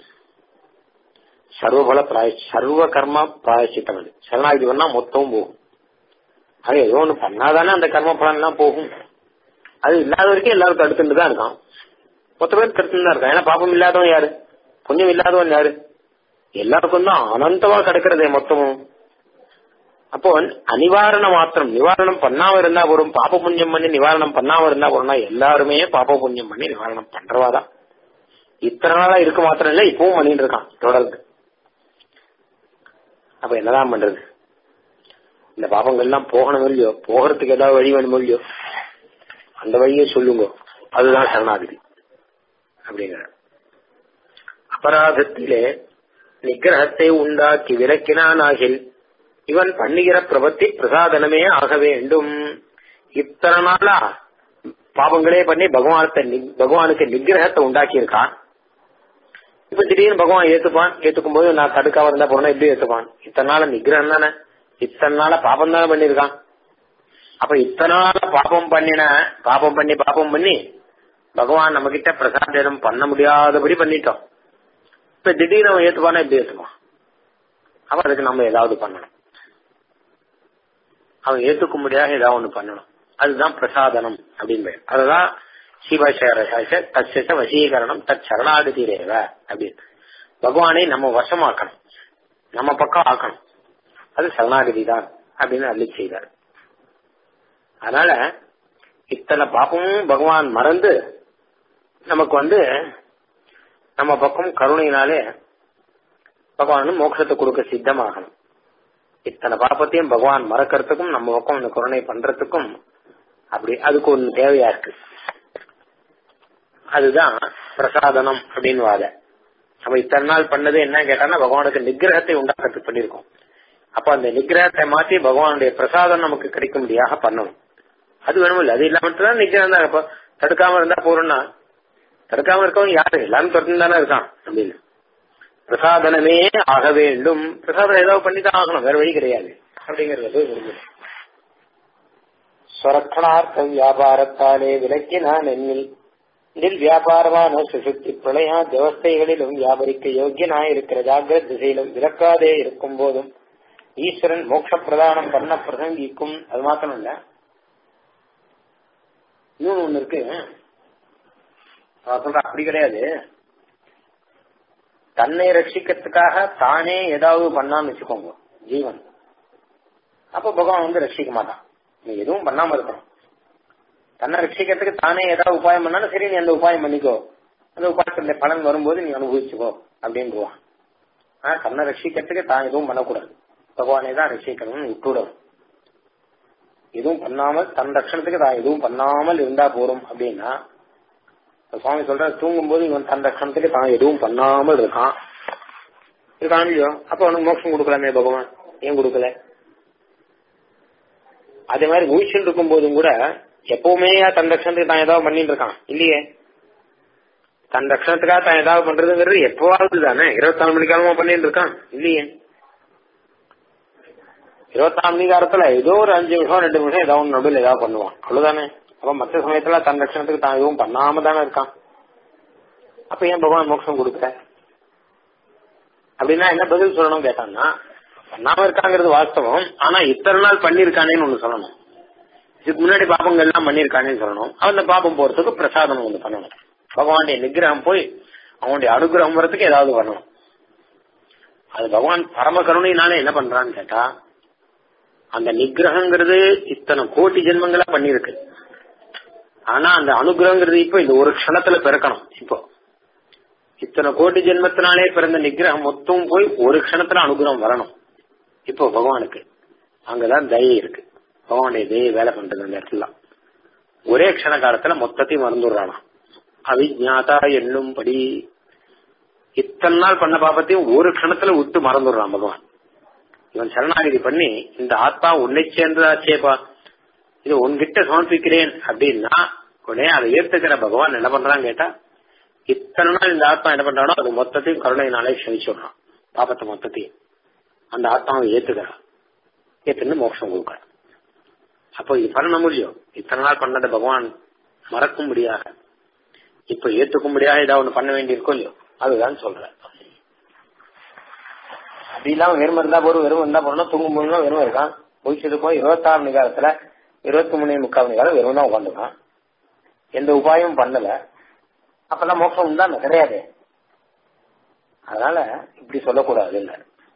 சர்வபல பிராய சர்வ கர்ம பிராயச்சித்தம் அது சரணாகதி பண்ணா மொத்தமும் போகும் அது ஏதோ ஒண்ணு பண்ணாதானே அந்த கர்ம பலன் எல்லாம் போகும் அது இல்லாத வரைக்கும் எல்லாரும் தடுத்துட்டு தான் இருக்கான் மொத்த பேர் தடுத்துட்டு தான் இருக்கான் ஏன்னா பாப்பம் இல்லாதவன் யாரு புண்ணியம் இல்லாதவன் யாரு எல்லாருக்கும் தான் அனந்தமா கிடக்கிறதே மொத்தமும் அப்போ அனிவாரண மாத்திரம் நிவாரணம் பண்ணாம இருந்தா போறோம் பாப புண்ணியம் பண்ணி நிவாரணம் பண்ணாம இருந்தா போறோம்னா எல்லாருமே பாப புண்ணியம் பண்ணி நிவாரணம் பண்றவாதான் இத்தனை நாளா இருக்க மாத்திரம் இல்ல இப்பவும் பண்ணிட்டு இருக்கான் தொடர்ந்து அப்ப என்னதான் பண்றது இந்த பாபங்கள் எல்லாம் போகணும் இல்லையோ போகிறதுக்கு ஏதாவது வழி வேணுமோ இல்லையோ அந்த வழியை சொல்லுங்க அதுதான் சரணாகதி அப்படிங்கிற அபராதத்திலே நிகிரகத்தை உண்டாக்கி விலக்கினான் ஆகில் இவன் பண்ணுகிற பிரபத்தி பிரசாதனமே ஆக வேண்டும் இத்தனை நாளா பாவங்களே பண்ணி பகவானத்தை நி- பகவானுக்கு நிகிரகத்தை உண்டாக்கி இருக்கான் இப்ப திடீர்னு பகவான் ஏத்துப்பான் ஏத்துக்கும் போது நான் தடுக்காம இருந்தா போறேன்னா எப்படி ஏத்துப்பான் இத்தனை நாள நிகிரகம் தானே இத்தனை நாள பாபம் தானே பண்ணிருக்கான் அப்ப இத்தனை நாள பாபம் பண்ணின பாபம் பண்ணி பாபம் பண்ணி பகவான் நம்ம கிட்ட பிரசாதனம் பண்ண முடியாதபடி பண்ணிட்டோம் இப்ப திடீர்னு அவன் ஏத்துப்பானா எப்படி ஏத்துப்பான் அப்ப அதுக்கு நம்ம ஏதாவது பண்ணணும் அவன் ஏத்துக்க முடியாத ஏதாவது ஒண்ணு பண்ணணும் அதுதான் பிரசாதனம் அப்படின்னு பேர் அதுதான் சிவசேர தச்ச வசீகரணம் தத் சரணாகதி ரேவ அப்படின்னு பகவானை நம்ம வசமாக்கணும் நம்ம பக்கம் ஆக்கணும் அது சரணாகதி தான் அப்படின்னு அள்ளி செய்தார் அதனால இத்தனை பாப்பமும் பகவான் மறந்து நமக்கு வந்து நம்ம பக்கம் கருணையினாலே பகவான் மோட்சத்தை கொடுக்க சித்தமாகணும் இத்தனை பாப்பத்தையும் பகவான் மறக்கிறதுக்கும் நம்ம பக்கம் இந்த கருணை பண்றதுக்கும் அப்படி அதுக்கு ஒன்று தேவையா இருக்கு அதுதான் பிரசாதனம் அப்படின்னு வாத நம்ம இத்தனை நாள் பண்ணது என்ன கேட்டான்னா பகவானுக்கு நிகிரகத்தை உண்டாக்குறதுக்கு பண்ணிருக்கோம் அப்ப அந்த நிகிரகத்தை மாத்தி பகவானுடைய பிரசாதம் நமக்கு கிடைக்கும்படியாக பண்ணணும் அது வேணுமில்ல அது இல்லாம தான் நிகிரகம் தான் இப்ப தடுக்காம இருந்தா போறோம்னா தடுக்காம இருக்கவங்க யாரு எல்லாரும் தொடர்ந்து தானே இருக்கான் அப்படின்னு பிரசாதனமே ஆக வேண்டும் பிரசாதம் ஏதாவது பண்ணி தான் ஆகணும் வேற வழி கிடையாது அப்படிங்கறது போய் முடிஞ்சது ஸ்வரக்ஷணார்த்த வியாபாரத்தாலே விலக்கினான் என்னில் இதில் வியாபாரமான சுசுக்தி பிரளயா வியவஸ்தைகளிலும் வியாபரிக்க யோக்கியனாய் இருக்கிற ஜாகிரத் திசையிலும் விலக்காதே இருக்கும் போதும் ஈஸ்வரன் மோட்ச பிரதானம் பண்ண பிரசங்கிக்கும் அது மாத்திரம் இல்ல இன்னொன்னு ஒண்ணு இருக்கு சொல்ற அப்படி கிடையாது தன்னை ரட்சிக்கிறதுக்காக தானே ஏதாவது பண்ணான்னு வச்சுக்கோங்க ஜீவன் அப்ப பகவான் வந்து ரட்சிக்க மாட்டான் நீ எதுவும் பண்ணாம இருக்கணும் தன்னை ரட்சிக்கிறதுக்கு தானே ஏதாவது உபாயம் பண்ணாலும் சரி நீ அந்த உபாயம் பண்ணிக்கோ அந்த உபாயத்துல பலன் வரும்போது நீ அனுபவிச்சுக்கோ அப்படின்றான் ஆனா தன்னை ரட்சிக்கிறதுக்கு தான் எதுவும் பண்ணக்கூடாது பகவானே தான் ரட்சிக்கணும்னு விட்டுடும் எதுவும் பண்ணாமல் தன் ரட்சணத்துக்கு தான் எதுவும் பண்ணாமல் இருந்தா போறோம் அப்படின்னா சுவாமி சொல்ற தூங்கும் போது இவன் தன் ரட்சணத்துக்கு தான் எதுவும் பண்ணாமல் இருக்கான் இருக்கான் இல்லையோ அப்ப அவனுக்கு மோட்சம் கொடுக்கலாமே பகவான் ஏன் கொடுக்கல அதே மாதிரி முயற்சியில் இருக்கும் போதும் கூட எப்பவுமே தன் ரட்சணத்துக்கு தான் ஏதாவது பண்ணிட்டு இருக்கான் இல்லையே தன் ரட்சணத்துக்காக தான் ஏதாவது பண்றதுங்கிறது எப்பவாவது தானே இருபத்தி நாலு மணி காலமா பண்ணிட்டு இருக்கான் இல்லையே இருபத்தாம் மணி காலத்துல ஏதோ ஒரு அஞ்சு நிமிஷம் ரெண்டு நிமிஷம் ஏதாவது நடுவில் ஏதாவது பண்ணுவான் அவ்வளவுதானே அப்ப மற்ற சமயத்துல தன் ரட்சணத்துக்கு தான் எதுவும் பண்ணாம தானே இருக்கான் அப்ப ஏன் பகவான் மோட்சம் கொடுக்க அப்படின்னா என்ன பதில் சொல்லணும் கேட்டான்னா பண்ணாம இருக்காங்கிறது வாஸ்தவம் ஆனா இத்தனை நாள் பண்ணிருக்கானேன்னு ஒண்ணு சொல்லணும் இதுக்கு முன்னாடி பாபங்கள் எல்லாம் பண்ணிருக்கானேன்னு சொல்லணும் அந்த பாபம் போறதுக்கு பிரசாதம் ஒண்ணு பண்ணணும் பகவானுடைய நிகிரகம் போய் அவனுடைய அனுகிரகம் வரத்துக்கு ஏதாவது பண்ணணும் அது பகவான் பரம கருணையினால என்ன பண்றான்னு கேட்டா அந்த நிகிரகங்கிறது இத்தனை கோட்டி ஜென்மங்களா பண்ணிருக்கு ஆனா அந்த அனுகிரகங்கிறது இப்போ இந்த ஒரு க்ஷணத்துல பிறக்கணும் இப்போ இத்தனை கோட்டி ஜென்மத்தினாலே பிறந்த நிகிரகம் மொத்தம் போய் ஒரு க்ஷணத்துல அனுகிரகம் வரணும் இப்போ பகவானுக்கு அங்கதான் தயை இருக்கு பகவானுடைய தயை வேலை பண்றது அந்த இடத்துல ஒரே க்ஷண காலத்துல மொத்தத்தையும் மறந்துடுறானா அவிஜாதா என்னும்படி இத்தனை நாள் பண்ண பாபத்தையும் ஒரு க்ஷணத்துல விட்டு மறந்துடுறான் பகவான் இவன் சரணாகிதி பண்ணி இந்த ஆத்மா உன்னை சேர்ந்ததாச்சேப்பா இது உன்கிட்ட சமர்ப்பிக்கிறேன் அப்படின்னா உடனே அதை ஏத்துக்கிற பகவான் என்ன பண்றான்னு கேட்டா இத்தனை நாள் இந்த ஆத்மா என்ன பண்றானோ அது மொத்தத்தையும் கருணையினாலே க்ஷமிச்சு விடுறான் பாபத்தை மொத்தத்தையும் அந்த ஆத்மாவை ஏத்துக்கிறான் ஏத்துன்னு மோட்சம் கொடுக்கறான் அப்போ இது பண்ண முடியும் இத்தனை நாள் பண்ணதை பகவான் மறக்கும்படியாக இப்ப ஏத்துக்கும்படியாக ஏதாவது ஒண்ணு பண்ண வேண்டியிருக்கோ இல்லையோ அதுதான் சொல்றேன் அப்படி இல்லாம வெறும் இருந்தா போறோம் வெறும் இருந்தா போறோம்னா தூங்கும் போதும் வெறும் இருக்கான் போய் இருபத்தாறு மணி காலத்துல இருபத்தி மூணு முக்கால் மணி காலம் வெறும் தான் உட்காந்துருக்கான் எந்த உபாயமும் பண்ணல அப்பெல்லாம் மோட்சம் தான் கிடையாது அதனால இப்படி சொல்லக்கூடாது இல்ல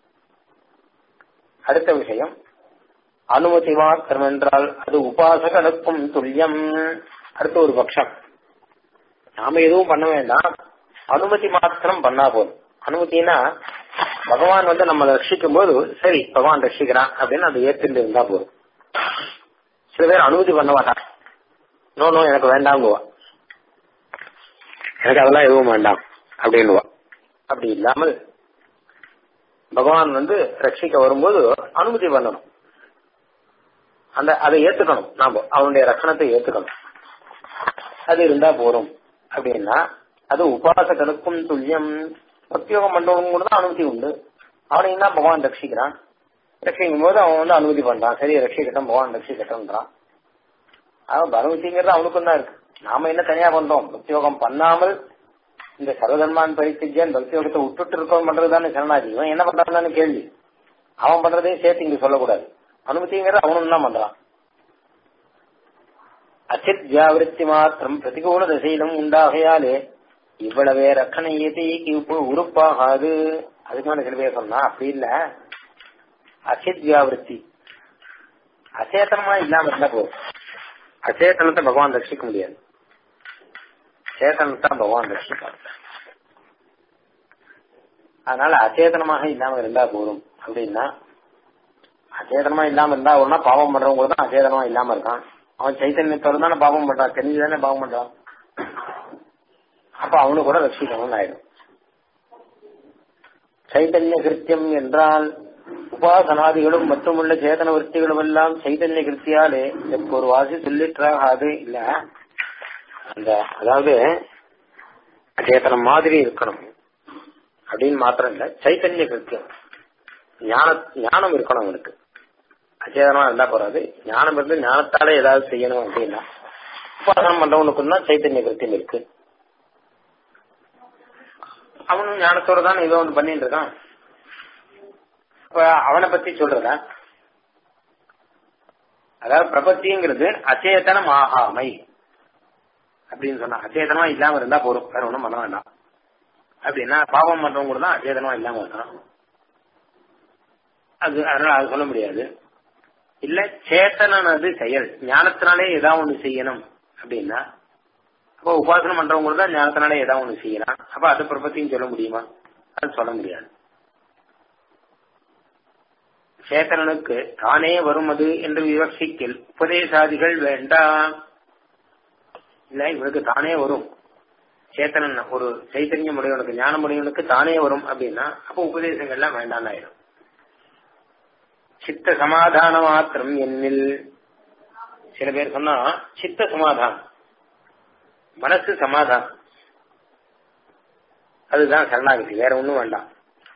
அடுத்த விஷயம் அனுமதி மாத்திரம் என்றால் அது உபாசகனுக்கும் துல்லியம் அடுத்த ஒரு பட்சம் நாம எதுவும் பண்ண வேண்டாம் அனுமதி மாத்திரம் பண்ணா போதும் அனுமதினா பகவான் வந்து நம்ம ரட்சிக்கும் போது சரி பகவான் ரட்சிக்கிறான் அப்படின்னு அதை ஏத்துட்டு இருந்தா போதும் சில பேர் அனுமதி பண்ண மாட்டான் நோ நோ எனக்கு வேண்டாங்குவா எனக்கு அதெல்லாம் எதுவும் வேண்டாம் அப்படின்னுவா அப்படி இல்லாமல் பகவான் வந்து ரட்சிக்க வரும்போது அனுமதி பண்ணணும் அந்த அதை ஏத்துக்கணும் நாம அவனுடைய ரட்சணத்தை ஏத்துக்கணும் அது இருந்தா போறோம் அப்படின்னா அது உபாசகனுக்கும் துல்லியம் பிரத்யோகம் பண்றவங்க கூட தான் அனுமதி உண்டு அவனையும் தான் பகவான் ரட்சிக்கிறான் ரட்சிக்கும் போது அவன் வந்து அனுமதி பண்றான் சரி ரட்சிக்கட்டும் பகவான் ரட்சிக்கட்டும்ன்றான் அவன் அனுமதிங்கிறது அவனுக்கும் தான் இருக்கு நாம என்ன தனியா பண்றோம் பிரத்யோகம் பண்ணாமல் இந்த சர்வதன்மான் பரித்திஜன் பக்தியோகத்தை விட்டுட்டு இருக்கோம் பண்றது தானே சரணாதி இவன் என்ன பண்றான்னு கேள்வி அவன் பண்றதையும் சேர்த்து இங்க சொல்லக்கூடாது அனுமதிங்கிறது அவனும் தான் பண்றான் அச்சித் வியாவிருத்தி மாத்திரம் பிரதிகூல திசையிலும் உண்டாகையாலே இவ்வளவே ரக்கணையதைக்கு உறுப்பாகாது அதுக்கு மேல சில பேர் சொன்னா அப்படி இல்ல அச்சித் வியாவிருத்தி அச்சேதனமா இல்லாம இருந்தா போதும் அச்சேதனத்தை பகவான் ரட்சிக்க முடியாது சேதனத்தை பகவான் ரட்சிப்பார் அதனால அச்சேதனமாக இல்லாம இருந்தா போதும் அப்படின்னா அச்சேதனமா இல்லாம இருந்தா ஒன்னா பாவம் பண்றவங்க தான் அச்சேதனமா இல்லாம இருக்கான் அவன் சைத்தன்யத்தோட தானே பாவம் பண்றான் தெரிஞ்சு தானே பாவம் பண்றான் அப்ப அவனு கூட ரட்சிக்கணும்னு ஆயிடும் சைதன்ய கிருத்தியம் என்றால் உபாசனாதிகளும் மற்றுமுள்ள சேதன விற்த்திகளும் எல்லாம் சைதன்ய கிருத்தியாலே ஒரு வாசி சொல்லிட்டாகாது இல்ல அந்த அதாவது சேத்தனம் மாதிரி இருக்கணும் அப்படின்னு மாத்திரம் இல்ல சைத்தன்ய கிருத்தியம் ஞான ஞானம் இருக்கணும் அவனுக்கு அச்சேதனமா இருந்தா போறாது ஞானம் இருந்து ஞானத்தாலே ஏதாவது செய்யணும் அப்படின்னா உபாசனம் பண்றவனுக்கு தான் சைத்தன்ய கிருத்தியம் இருக்கு அவனும் ஞானத்தோட தான் ஏதோ ஒன்று பண்ணிட்டு இருக்கான் இப்ப அவனை பத்தி சொல்றதா அதாவது பிரபத்திங்கிறது அச்சேதனம் ஆகாமை அப்படின்னு சொன்னா அச்சேதனமா இல்லாம இருந்தா போதும் வேற ஒண்ணும் பண்ண வேண்டாம் அப்படின்னா பாவம் பண்றவங்க கூட தான் அச்சேதனமா இல்லாம இருக்கான் அது அதனால அது சொல்ல முடியாது இல்ல சேத்தனது செயல் ஞானத்தினாலே ஏதாவது ஒண்ணு செய்யணும் அப்படின்னா அப்போ உபாசனம் பண்றவங்க கூட தான் ஞானத்தினாலே ஏதாவது ஒண்ணு செய்யலாம் அப்ப அது பிரபத்தியும் சொல்ல முடியுமா அது சொல்ல முடியாது சேத்தனனுக்கு தானே வரும் அது என்று விவசிக்கில் உபதேசாதிகள் வேண்டாம் இல்ல இவனுக்கு தானே வரும் சேத்தனன் ஒரு சைத்தன்யம் உடையவனுக்கு ஞானம் உடையவனுக்கு தானே வரும் அப்படின்னா அப்ப உபதேசங்கள்லாம் வேண்டாம் ஆயிடும் சித்த சமாதான மாத்திரம் என்னில் சில பேர் சொன்னா சித்த சமாதானம் மனசு சமாதானம் அதுதான் சரணாகதி வேற ஒண்ணும் வேண்டாம்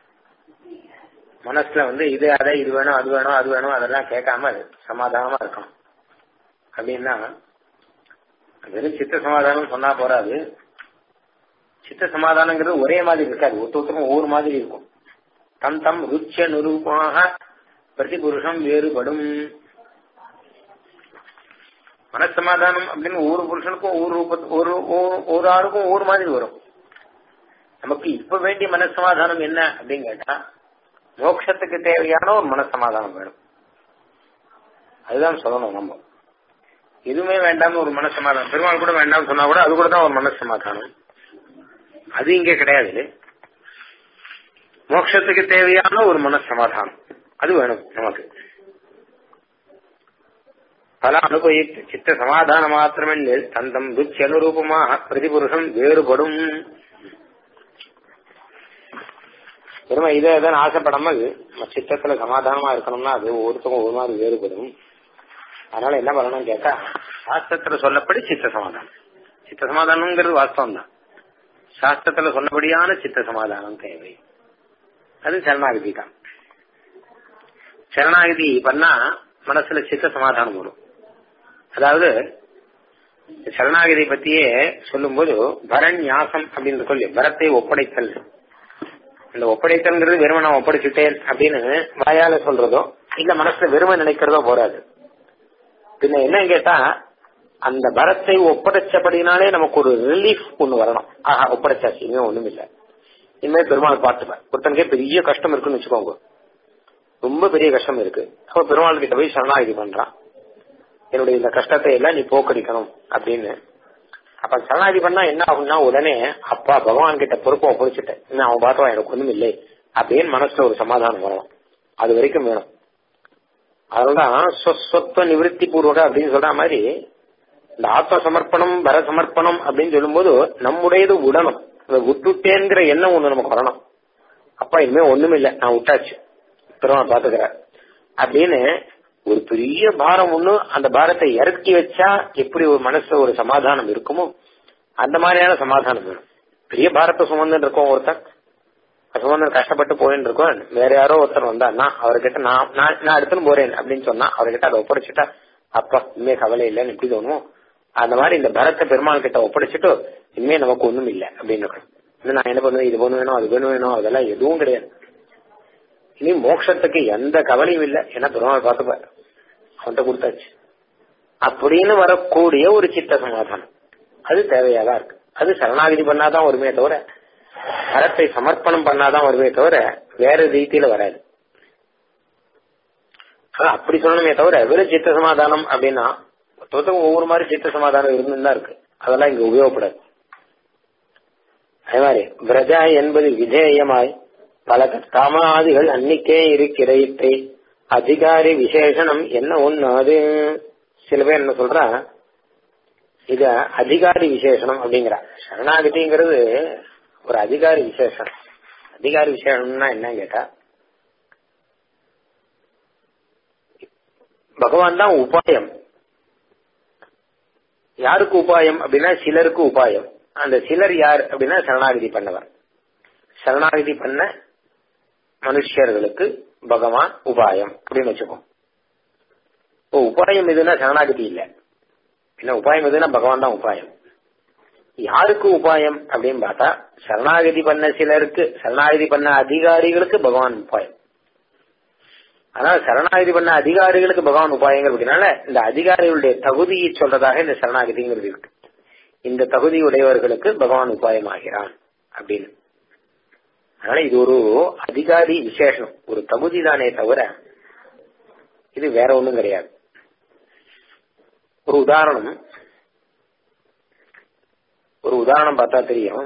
மனசுல வந்து இது அதை இது வேணும் அது வேணும் அது வேணும் அதெல்லாம் கேட்காம சமாதானமா இருக்கணும் அப்படின்னா வெறும் சித்த சமாதானம் சொன்னா போறாது சித்த சமாதானங்கிறது ஒரே மாதிரி இருக்காது ஒருத்தருக்கும் ஒவ்வொரு மாதிரி இருக்கும் தம் தம் ருச்ச நுரூபமாக பிரதிபுருஷம் வேறுபடும் மனசமாதானம் அப்படின்னு ஒவ்வொரு புருஷனுக்கும் ஒவ்வொரு ரூப ஒரு ஒரு ஆளுக்கும் ஒவ்வொரு மாதிரி வரும் நமக்கு இப்ப வேண்டிய மனசமாதானம் என்ன அப்படின்னு கேட்டா மோட்சத்துக்கு தேவையான ஒரு மனசமாதானம் வேணும் அதுதான் சொல்லணும் நம்ம எதுவுமே வேண்டாம்னு ஒரு மனசமாதானம் பெருமாள் கூட வேண்டாம்னு சொன்னா கூட அது கூட தான் ஒரு மனசமாதானம் அது இங்க கிடையாது மோட்சத்துக்கு தேவையான ஒரு மனசமாதானம் அது வேணும் நமக்கு பல அனுபவித்து சித்த சமாதான மாத்திரமென்று தந்தம் துச்சி அனுரூபமாக பிரதிபுருஷம் வேறுபடும் பெருமை இதை எதன் ஆசைப்படாமல் சித்தத்துல சமாதானமா இருக்கணும்னா அது ஒவ்வொருத்தரும் ஒரு மாதிரி வேறுபடும் அதனால என்ன பண்ணணும் கேட்டா சாஸ்திரத்துல சொல்லப்படி சித்த சமாதானம் சித்த சமாதானம்ங்கிறது வாஸ்தவம் தான் சாஸ்திரத்துல சொன்னபடியான சித்த சமாதானம் தேவை அது சரணாகதி தான் சரணாகதி பண்ணா மனசுல சித்த சமாதானம் வரும் அதாவது சரணாகதி பத்தியே சொல்லும்போது பரன் ஞாசம் அப்படின்னு சொல்லி பரத்தை ஒப்படைத்தல் இந்த ஒப்படைத்தல்ங்கிறது வெறும நான் ஒப்படைச்சுட்டேன் அப்படின்னு வாயால சொல்றதோ இல்ல மனசுல வெறுமை நினைக்கிறதோ போறாது பின்ன என்ன கேட்டா அந்த பரத்தை ஒப்படைச்சபடினாலே நமக்கு ஒரு ரிலீஃப் ஒண்ணு வரணும் ஆஹா ஒப்படைச்சாச்சு இனிமே ஒண்ணும் இல்ல இனிமே பெருமாள் பார்த்துப்பேன் ஒருத்தனுக்கே பெரிய கஷ்டம் இருக்குன்னு வச்சுக்கோங்க ரொம்ப பெரிய கஷ்டம் இருக்கு அப்ப பெருமாள் கிட்ட போய் சரணாகதி பண்றான் என்னுடைய இந்த கஷ்டத்தை எல்லாம் நீ போக்கடிக்கணும் அப்படின்னு அப்ப சரணாகதி பண்ணா என்ன ஆகும்னா உடனே அப்பா பகவான் கிட்ட பொறுப்பை ஒப்படைச்சிட்டேன் இன்னும் அவன் பார்த்தவன் எனக்கு ஒண்ணும் இல்லை அப்படின்னு மனசுல ஒரு சமாதானம் வரணும் அது வரைக்கும் வேணும் அதனாலதான் சொஸ்வத்வ நிவர்த்தி பூர்வக அப்படின்னு சொல்ற மாதிரி இந்த ஆத்ம சமர்ப்பணம் பர சமர்ப்பணம் அப்படின்னு சொல்லும்போது நம்முடையது உடணும் அதை விட்டுட்டேங்கிற எண்ணம் ஒண்ணு நமக்கு வரணும் அப்பா இனிமே ஒண்ணும் இல்லை நான் விட்டாச்சு பெருமாள் பாத்துக்கிறார் அப்படின்னு ஒரு பெரிய பாரம் ஒண்ணு அந்த பாரத்தை இறக்கி வச்சா எப்படி ஒரு மனசுல ஒரு சமாதானம் இருக்குமோ அந்த மாதிரியான சமாதானம் வேணும் பெரிய பாரத்தை சுமந்துட்டு இருக்கோம் ஒருத்தன் சுமந்து கஷ்டப்பட்டு போயின்னு இருக்கோம் வேற யாரோ ஒருத்தர் வந்தாருன்னா அவர்கிட்ட நான் நான் நான் எடுத்துன்னு போறேன் அப்படின்னு சொன்னா அவர்கிட்ட அதை ஒப்படைச்சிட்டா அப்பா இனிமே கவலை இல்லைன்னு எப்படி தோணுமோ அந்த மாதிரி இந்த பரத்தை பெருமாள் கிட்ட ஒப்படைச்சிட்டு இனிமே நமக்கு ஒண்ணும் இல்லை அப்படின்னு இன்னும் நான் என்ன பண்ணுவேன் இது ஒண்ணு வேணும் அது வேணும் வேணும் அதெல்லாம் எதுவும் கிடையாது இனி மோட்சத்துக்கு எந்த கவலையும் இல்லை ஏன்னா பெருமாள் பார்த்துப்பார் அவன்கிட்ட கொடுத்தாச்சு அப்படின்னு வரக்கூடிய ஒரு சித்த சமாதானம் அது தேவையாதான் இருக்கு அது சரணாகிதி பண்ணாதான் வருமே தவிர அறத்தை சமர்ப்பணம் பண்ணாதான் வருமே தவிர வேற ரீதியில வராது அப்படி சொல்லணுமே தவிர வெறும் சித்த சமாதானம் அப்படின்னா ஒருத்தருக்கும் ஒவ்வொரு மாதிரி சித்த சமாதானம் இருந்துதான் இருக்கு அதெல்லாம் இங்க உபயோகப்படாது அதே மாதிரி பிரஜா என்பது விதேயமாய் பல காமாதிகள் அன்னிக்கே இருக்கிறையிட்டே அதிகாரி விசேஷனம் என்ன ஒண்ணு அது சில பேர் என்ன சொல்றா இது அதிகாரி விசேஷனம் அப்படிங்கிற சரணாகதிங்கிறது ஒரு அதிகாரி விசேஷம் அதிகாரி விசேஷம்னா என்ன கேட்டா பகவான் தான் உபாயம் யாருக்கு உபாயம் அப்படின்னா சிலருக்கு உபாயம் அந்த சிலர் யார் அப்படின்னா சரணாகதி பண்ணவர் சரணாகதி பண்ண மனுஷர்களுக்கு பகவான் உபாயம் அப்படின்னு வச்சுக்கோம் ஓ உபாயம் எதுனா சரணாகதி இல்ல என்ன உபாயம் எதுனா பகவான் தான் உபாயம் யாருக்கு உபாயம் அப்படின்னு பார்த்தா சரணாகதி பண்ண சிலருக்கு சரணாகதி பண்ண அதிகாரிகளுக்கு பகவான் உபாயம் ஆனா சரணாகதி பண்ண அதிகாரிகளுக்கு பகவான் உபாயங்கிறதுனால இந்த அதிகாரிகளுடைய தகுதியை சொல்றதாக இந்த சரணாகதிங்கிறது இருக்கு இந்த தகுதி உடையவர்களுக்கு பகவான் உபாயமாகிறான் அப்படின்னு அதனால இது ஒரு அதிகாரி விசேஷம் ஒரு தகுதி தானே தவிர இது வேற ஒண்ணும் கிடையாது ஒரு உதாரணம் ஒரு உதாரணம் பார்த்தா தெரியும்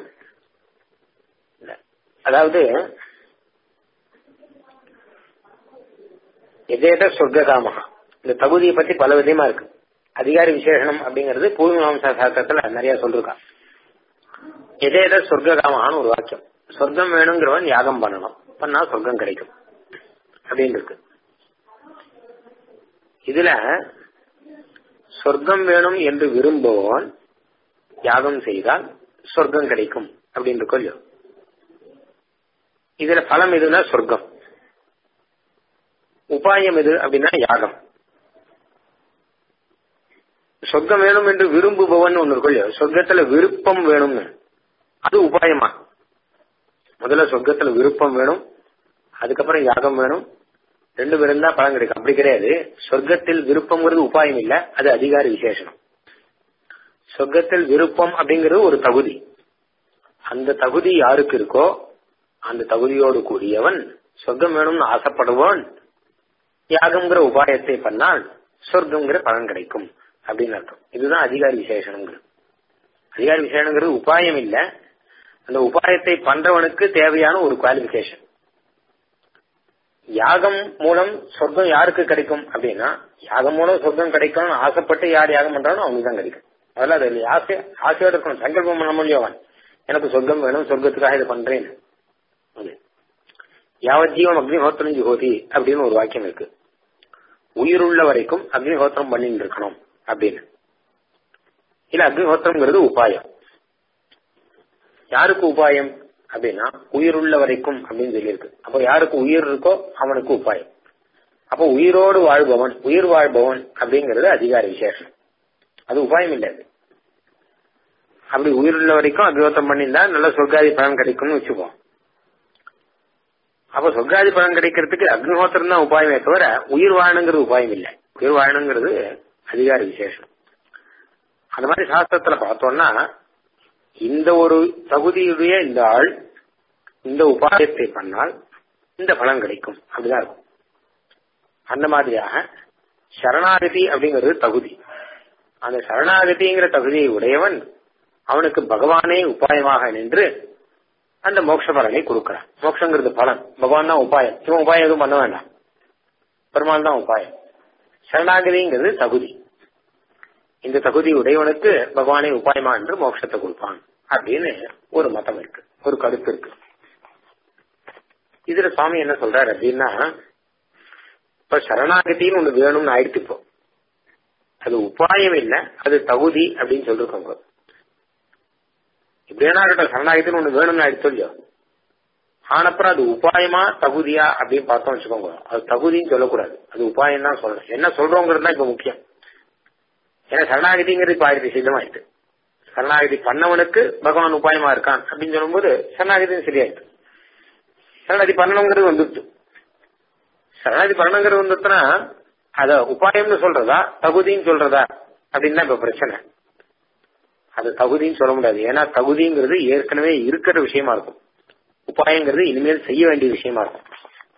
அதாவது எதேத சொர்க்ககாமகா இந்த தகுதியை பத்தி பல விதமா இருக்கு அதிகாரி விசேஷனம் அப்படிங்கிறது பூர்வமாம்ச சாஸ்திரத்துல நிறைய சொல்லிருக்கான் எதேத சொர்க்ககாமகான்னு ஒரு வாக்கியம் சொர்க்கம் வேணுங்கிறவன் யாகம் பண்ணணும் பண்ணா சொர்க்கம் கிடைக்கும் அப்படின்னு இருக்கு இதுல சொர்க்கம் வேணும் என்று விரும்புவோன் யாகம் செய்தால் சொர்க்கம் கிடைக்கும் அப்படின்னு இருக்கோ இல்லையோ இதுல பலம் எதுனா சொர்க்கம் உபாயம் எது அப்படின்னா யாகம் சொர்க்கம் வேணும் என்று விரும்புபவன் ஒண்ணு இருக்கும் இல்லையோ சொர்க்கத்துல விருப்பம் வேணும்னு அது உபாயமா முதல்ல சொர்க்கத்துல விருப்பம் வேணும் அதுக்கப்புறம் யாகம் வேணும் ரெண்டு பேரும் தான் பலன் கிடைக்கும் அப்படி கிடையாது சொர்க்கத்தில் விருப்பம்ங்கிறது உபாயம் இல்ல அது அதிகாரி விசேஷனம் சொர்க்கத்தில் விருப்பம் அப்படிங்கிறது ஒரு தகுதி அந்த தகுதி யாருக்கு இருக்கோ அந்த தகுதியோடு கூடியவன் சொர்க்கம் வேணும்னு ஆசைப்படுவான் யாகம்ங்கிற உபாயத்தை பண்ணால் சொர்க்கம்ங்கிற பலன் கிடைக்கும் அப்படின்னு அர்த்தம் இதுதான் அதிகாரி விசேஷனங்கிறது அதிகாரி விசேஷங்கிறது உபாயம் இல்ல அந்த உபாயத்தை பண்றவனுக்கு தேவையான ஒரு குவாலிபிகேஷன் யாகம் மூலம் சொர்க்கம் யாருக்கு கிடைக்கும் அப்படின்னா யாகம் மூலம் சொர்க்கம் கிடைக்கும்னு ஆசைப்பட்டு யார் யாகம் பண்றானோ அவனுக்கு தான் கிடைக்கும் அதெல்லாம் அது ஆசை ஆசையோட இருக்கணும் சங்கல்பம் பண்ண முடியவன் எனக்கு சொர்க்கம் வேணும் சொர்க்கத்துக்காக இதை பண்றேன் அது யாவஜீவன் அக்னிஹோத்திரம் ஜுகோதி அப்படின்னு ஒரு வாக்கியம் இருக்கு உயிருள்ள வரைக்கும் அக்னிஹோத்திரம் பண்ணிட்டு இருக்கணும் அப்படின்னு இல்ல அக்னிஹோத்திரம்ங்கிறது உபாயம் யாருக்கு உபாயம் அப்படின்னா உயிருள்ள வரைக்கும் அப்படின்னு சொல்லியிருக்கு அப்போ யாருக்கு உயிர் இருக்கோ அவனுக்கு உபாயம் அப்போ உயிரோடு வாழ்பவன் உயிர் வாழ்பவன் அப்படிங்கிறது அதிகார விசேஷம் அது உபாயம் இல்லை அது அப்படி உயிருள்ள வரைக்கும் அக்னிஹோத்திரம் பண்ணியிருந்தா நல்ல சொர்க்காதி பலன் கிடைக்கும்னு வச்சுப்போம் அப்ப சொர்க்காதி பலன் கிடைக்கிறதுக்கு அக்னிஹோத்திரம் தான் உபாயமே தவிர உயிர் வாழணுங்கிறது உபாயம் இல்லை உயிர் வாழணுங்கிறது அதிகார விசேஷம் அந்த மாதிரி சாஸ்திரத்துல பார்த்தோம்னா இந்த ஒரு தகுதியுடைய இந்த ஆள் இந்த உபாயத்தை பண்ணால் இந்த பலன் கிடைக்கும் அப்படிதான் இருக்கும் அந்த மாதிரியாக சரணாகதி அப்படிங்கிறது தகுதி அந்த சரணாகதிங்கிற தகுதியை உடையவன் அவனுக்கு பகவானே உபாயமாக நின்று அந்த மோட்ச பலனை கொடுக்கிறான் மோட்சங்கிறது பலன் பகவான் தான் உபாயம் இவன் உபாயம் எதுவும் பண்ண வேண்டாம் பெருமாள் தான் உபாயம் சரணாகதிங்கிறது தகுதி இந்த தகுதி உடையவனுக்கு பகவானே உபாயமா என்று மோட்சத்தை கொடுப்பான் அப்படின்னு ஒரு மதம் இருக்கு ஒரு கருத்து இருக்கு இதுல சுவாமி என்ன சொல்றாரு அப்படின்னா இப்ப சரணாகத்தின்னு ஒண்ணு வேணும்னு ஆயிடுத்து இப்போ அது உபாயம் இல்ல அது தகுதி அப்படின்னு சொல்லிருக்கோங்க இப்படியான இருக்கட்டும் சரணாகத்தின்னு ஒண்ணு வேணும்னு ஆயிடுச்சு இல்லையோ ஆனப்புறம் அது உபாயமா தகுதியா அப்படின்னு பார்த்தோம் வச்சுக்கோங்க அது தகுதின்னு சொல்லக்கூடாது அது உபாயம் தான் சொல்லணும் என்ன சொல்றோங்கிறது தான் இப்ப முக்கியம் ஏன்னா சரணாகதிங்கிறது இப்ப ஆயிடுச்சு சித்தமாயிட்டு சரணாகதி பண்ணவனுக்கு பகவான் உபாயமா இருக்கான் அப்படின்னு சொல்லும்போது சரணாகதி சரியாயிட்டு சரணாகதி பண்ணணுங்கிறது வந்துட்டு சரணாகதி பண்ணணுங்கிறது வந்துட்டுனா அத உபாயம்னு சொல்றதா தகுதின்னு சொல்றதா அப்படின்னு தான் இப்ப பிரச்சனை அது தகுதின்னு சொல்ல முடியாது ஏன்னா தகுதிங்கிறது ஏற்கனவே இருக்கிற விஷயமா இருக்கும் உபாயங்கிறது இனிமேல் செய்ய வேண்டிய விஷயமா இருக்கும்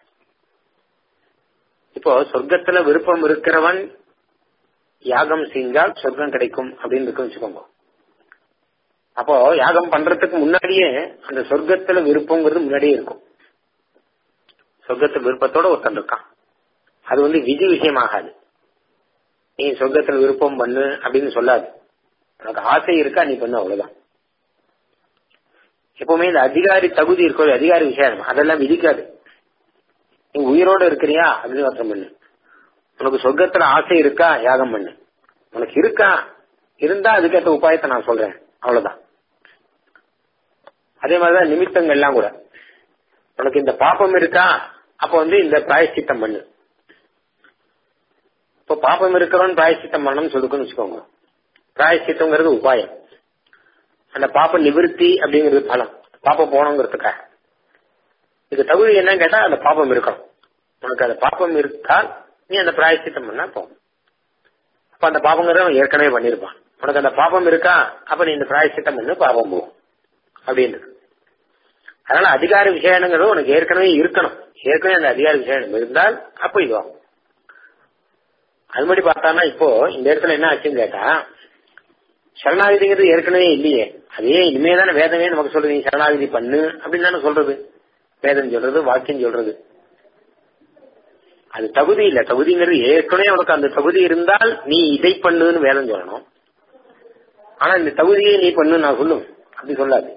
இப்போ சொர்க்கத்துல விருப்பம் இருக்கிறவன் யாகம் செஞ்சால் சொர்க்கம் கிடைக்கும் அப்படின்னு இருக்கு வச்சுக்கோங்க அப்போ யாகம் பண்றதுக்கு முன்னாடியே அந்த சொர்க்கத்துல விருப்பங்கிறது முன்னாடியே இருக்கும் சொர்க்கத்து விருப்பத்தோட ஒருத்தன் இருக்கான் அது வந்து விதி விஷயமாகாது நீ சொர்க்கத்துல விருப்பம் பண்ணு அப்படின்னு சொல்லாது உனக்கு ஆசை இருக்கா நீ பண்ணு அவ்வளவுதான் எப்பவுமே இந்த அதிகாரி தகுதி இருக்கோ அதிகாரி விஷயம் அதெல்லாம் விதிக்காது நீ உயிரோட இருக்கிறியா அக்னிஹோத்திரம் பண்ணு உனக்கு சொர்க்கத்துல ஆசை இருக்கா யாகம் பண்ணு உனக்கு இருக்கா இருந்தா அதுக்கேற்ற உபாயத்தை நான் சொல்றேன் அவ்வளவுதான் அதே மாதிரிதான் நிமித்தங்கள் எல்லாம் கூட உனக்கு இந்த பாப்பம் இருக்கா அப்ப வந்து இந்த பிராயஷ்சித்தம் பண்ணு இப்போ பாப்பம் இருக்கிறவன் பிராயசித்தம் பண்ணணும்னு சொல்லுக்குன்னு வச்சுக்கோங்க பிராயசித்தங்கிறது உபாயம் அந்த பாப்ப நிவிருத்தி அப்படிங்கிறது பலம் பாப்பம் போனோங்கிறதுக்காக இது தகுதி என்னன்னு கேட்டா அந்த பாப்பம் இருக்கணும் உனக்கு அந்த பாப்பம் இருக்கால் நீ அந்த பிராயசித்தம் பண்ணா போகும் அப்ப அந்த பாப்பங்கிறவன் ஏற்கனவே பண்ணிருப்பான் உனக்கு அந்த பாப்பம் இருக்கா அப்ப நீ இந்த பிராயசித்தம் பண்ணு பாப்பம் போகும் அப்படின்னு அதனால அதிகார விஷயங்கிறது உனக்கு ஏற்கனவே இருக்கணும் ஏற்கனவே அந்த அதிகார விஷயம் இருந்தால் அப்ப இதுவாகும் அது மாதிரி பார்த்தானா இப்போ இந்த இடத்துல என்ன ஆச்சுன்னு கேட்டா சரணாகிதிங்கிறது ஏற்கனவே இல்லையே அதே இனிமே தானே வேதமே நமக்கு சொல்றது நீ சரணாகிதி பண்ணு அப்படின்னு தானே சொல்றது வேதம் சொல்றது வாக்கியம் சொல்றது அது தகுதி இல்ல தகுதிங்கிறது ஏற்கனவே உனக்கு அந்த தகுதி இருந்தால் நீ இதை பண்ணுன்னு வேதம் சொல்லணும் ஆனா இந்த தகுதியை நீ பண்ணு நான் சொல்லும் அப்படி சொல்லாது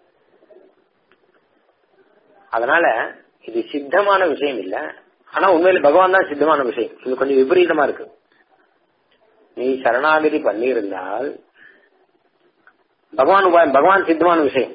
அதனால இது சித்தமான விஷயம் இல்ல ஆனா உண்மையில பகவான் தான் சித்தமான விஷயம் இது கொஞ்சம் விபரீதமா இருக்கு நீ சரணாகதி பண்ணியிருந்தால் பகவான் உபாயம் பகவான் சித்தமான விஷயம்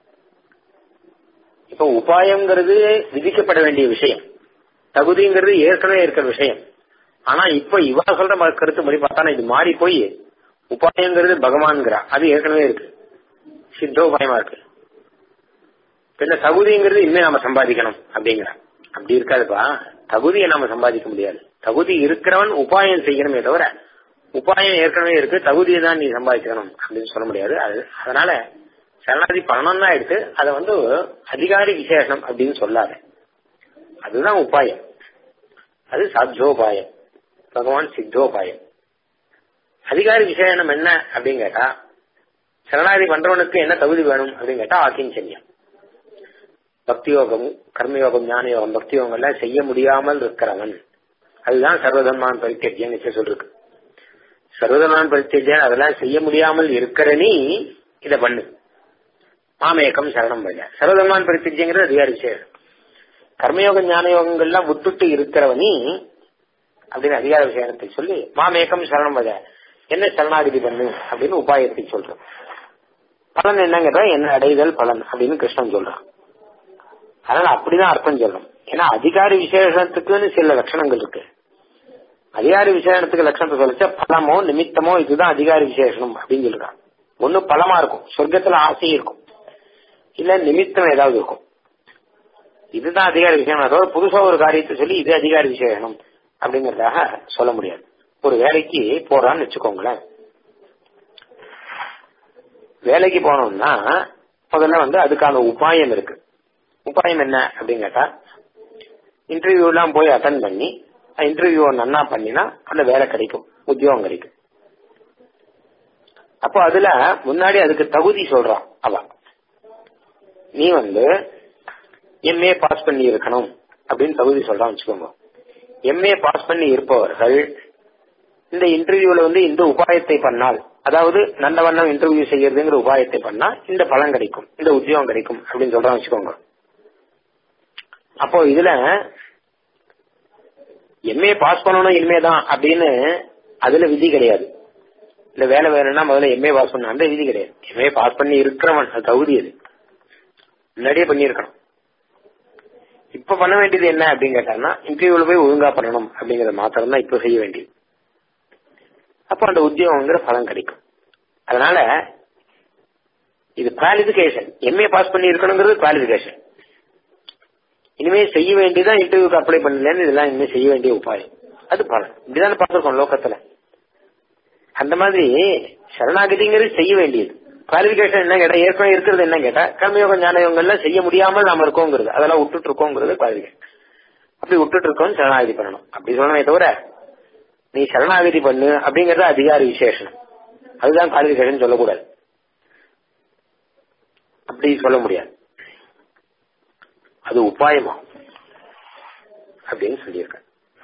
இப்ப உபாயம்ங்கிறது விதிக்கப்பட வேண்டிய விஷயம் தகுதிங்கிறது ஏற்கனவே இருக்கிற விஷயம் ஆனா இப்ப இவா சொல்ற கருத்து படி பார்த்தா இது மாறி போய் உபாயங்கிறது பகவான்கிறா அது ஏற்கனவே இருக்கு சித்தோபாயமா இருக்கு பின்ன தகுதிங்கிறது இனிமே நாம சம்பாதிக்கணும் அப்படிங்கிறா அப்படி இருக்காதுப்பா தகுதியை நாம சம்பாதிக்க முடியாது தகுதி இருக்கிறவன் உபாயம் செய்யணுமே தவிர உபாயம் ஏற்கனவே இருக்கு தகுதியை தான் நீ சம்பாதிக்கணும் அப்படின்னு சொல்ல முடியாது அது அதனால சரணாதி பணம் தான் எடுத்து அதை வந்து அதிகாரி விசேஷம் அப்படின்னு சொல்லாத அதுதான் உபாயம் அது சாத்தியோபாயம் பகவான் சித்தோபாயம் அதிகாரி விசேஷனம் என்ன அப்படின்னு கேட்டா சரணாதி பண்றவனுக்கு என்ன தகுதி வேணும் அப்படின்னு கேட்டா ஆக்கிஞ்சன்யம் பக்தி யோகம் கர்மயோகம் ஞான யோகம் பக்தி யோகம் எல்லாம் செய்ய முடியாமல் இருக்கிறவன் அதுதான் சர்வதர்மான் பரித்தேஜன் சொல்லிருக்கு சர்வதர்மான் பரித்தேஜன் அதெல்லாம் செய்ய முடியாமல் இருக்கிற நீ இத பண்ணு மாமேக்கம் சரணம் பண்ண சர்வதர்மான் பரித்தேஜங்கிறது அதிகாரி விசேஷம் கர்மயோகம் ஞான யோகங்கள்லாம் விட்டுட்டு இருக்கிறவனி அப்படின்னு அதிகார விஷயத்தை சொல்லி மாமேக்கம் சரணம் வத என்ன சரணாகிதி பண்ணு அப்படின்னு உபாயத்தை சொல்றோம் பலன் என்னங்கிறத என்ன அடைதல் பலன் அப்படின்னு கிருஷ்ணன் சொல்றான் அதனால அப்படிதான் அர்த்தம் சொல்லணும் ஏன்னா அதிகாரி விசேஷத்துக்குன்னு சில லட்சணங்கள் இருக்கு அதிகாரி விசேஷத்துக்கு லட்சணத்தை சொல்லிச்சா பலமோ நிமித்தமோ இதுதான் அதிகாரி விசேஷனம் அப்படின்னு சொல்றான் ஒண்ணு பலமா இருக்கும் சொர்க்கத்துல ஆசை இருக்கும் இல்ல நிமித்தம் ஏதாவது இருக்கும் இதுதான் அதிகார விசேஷம் அதோட புதுசா ஒரு காரியத்தை சொல்லி இது அதிகார விசேஷனம் அப்படிங்கறதாக சொல்ல முடியாது ஒரு வேலைக்கு போறான்னு வச்சுக்கோங்களேன் வேலைக்கு போனோம்னா முதல்ல வந்து அதுக்கான உபாயம் இருக்கு உபாயம் என்ன அப்படின்னு கேட்டா இன்டர்வியூ எல்லாம் போய் அட்டன் பண்ணி இன்டர்வியூ நன்னா பண்ணினா அந்த வேலை கிடைக்கும் உத்தியோகம் கிடைக்கும் அப்போ அதுல முன்னாடி அதுக்கு தகுதி சொல்றான் அவ நீ வந்து எம்ஏ பாஸ் பண்ணி இருக்கணும் அப்படின்னு தகுதி சொல்றான் வச்சுக்கோங்க எம்ஏ பாஸ் பண்ணி இருப்பவர்கள் இந்த இன்டர்வியூல வந்து இந்த உபாயத்தை பண்ணால் அதாவது நல்ல வண்ணம் இன்டர்வியூ செய்யறதுங்கிற உபாயத்தை பண்ணா இந்த பலன் கிடைக்கும் இந்த உத்தியோகம் கிடைக்கும் அப்படின்னு சொல்றான் வச்சுக்கோங்க அப்போ இதுல எம்ஏ பாஸ் பண்ணணும் இனிமேதான் அப்படின்னு அதுல விதி கிடையாது இல்ல வேலை வேணும்னா முதல்ல எம்ஏ பாஸ் பண்ண அந்த விதி கிடையாது எம்ஏ பாஸ் பண்ணி இருக்கிறவன் அது தகுதி அது முன்னாடியே பண்ணியிருக்கணும் இப்ப பண்ண வேண்டியது என்ன அப்படின்னு கேட்டாங்கன்னா இன்டர்வியூல போய் ஒழுங்கா பண்ணணும் அப்படிங்கறத மாத்திரம் தான் இப்ப செய்ய வேண்டியது அப்ப அந்த உத்தியோகங்கிற பலன் கிடைக்கும் அதனால இது குவாலிபிகேஷன் எம்ஏ பாஸ் பண்ணி இருக்கணுங்கிறது குவாலிபிகேஷன் இனிமே செய்ய வேண்டியதான் இன்டர்வியூக்கு அப்ளை பண்ணலன்னு இதெல்லாம் இனிமே செய்ய வேண்டிய உபாயம் அது பலன் இப்படிதானே பார்த்திருக்கோம் லோக்கத்துல அந்த மாதிரி சரணாகதிங்கிறது செய்ய வேண்டியது குவாலிபிகேஷன் என்ன கேட்டா ஏற்கனவே இருக்கிறது என்ன கேட்டா கர்மயோக ஞானயோகங்கள்லாம் செய்ய முடியாமல் நாம இருக்கோங்கிறது அதெல்லாம் விட்டுட்டு இருக்கோங்கிறது குவாலிபிகேஷன் அப்படி விட்டுட்டு இருக்கோம் சரணாகதி பண்ணணும் அப்படி சொல்லணுமே தவிர நீ சரணாகதி பண்ணு அப்படிங்கறது அதிகாரி விசேஷனம் அதுதான் குவாலிபிகேஷன் சொல்லக்கூடாது அப்படி சொல்ல முடியாது அது உபாயமா அப்படின்னு சொல்லியிருக்க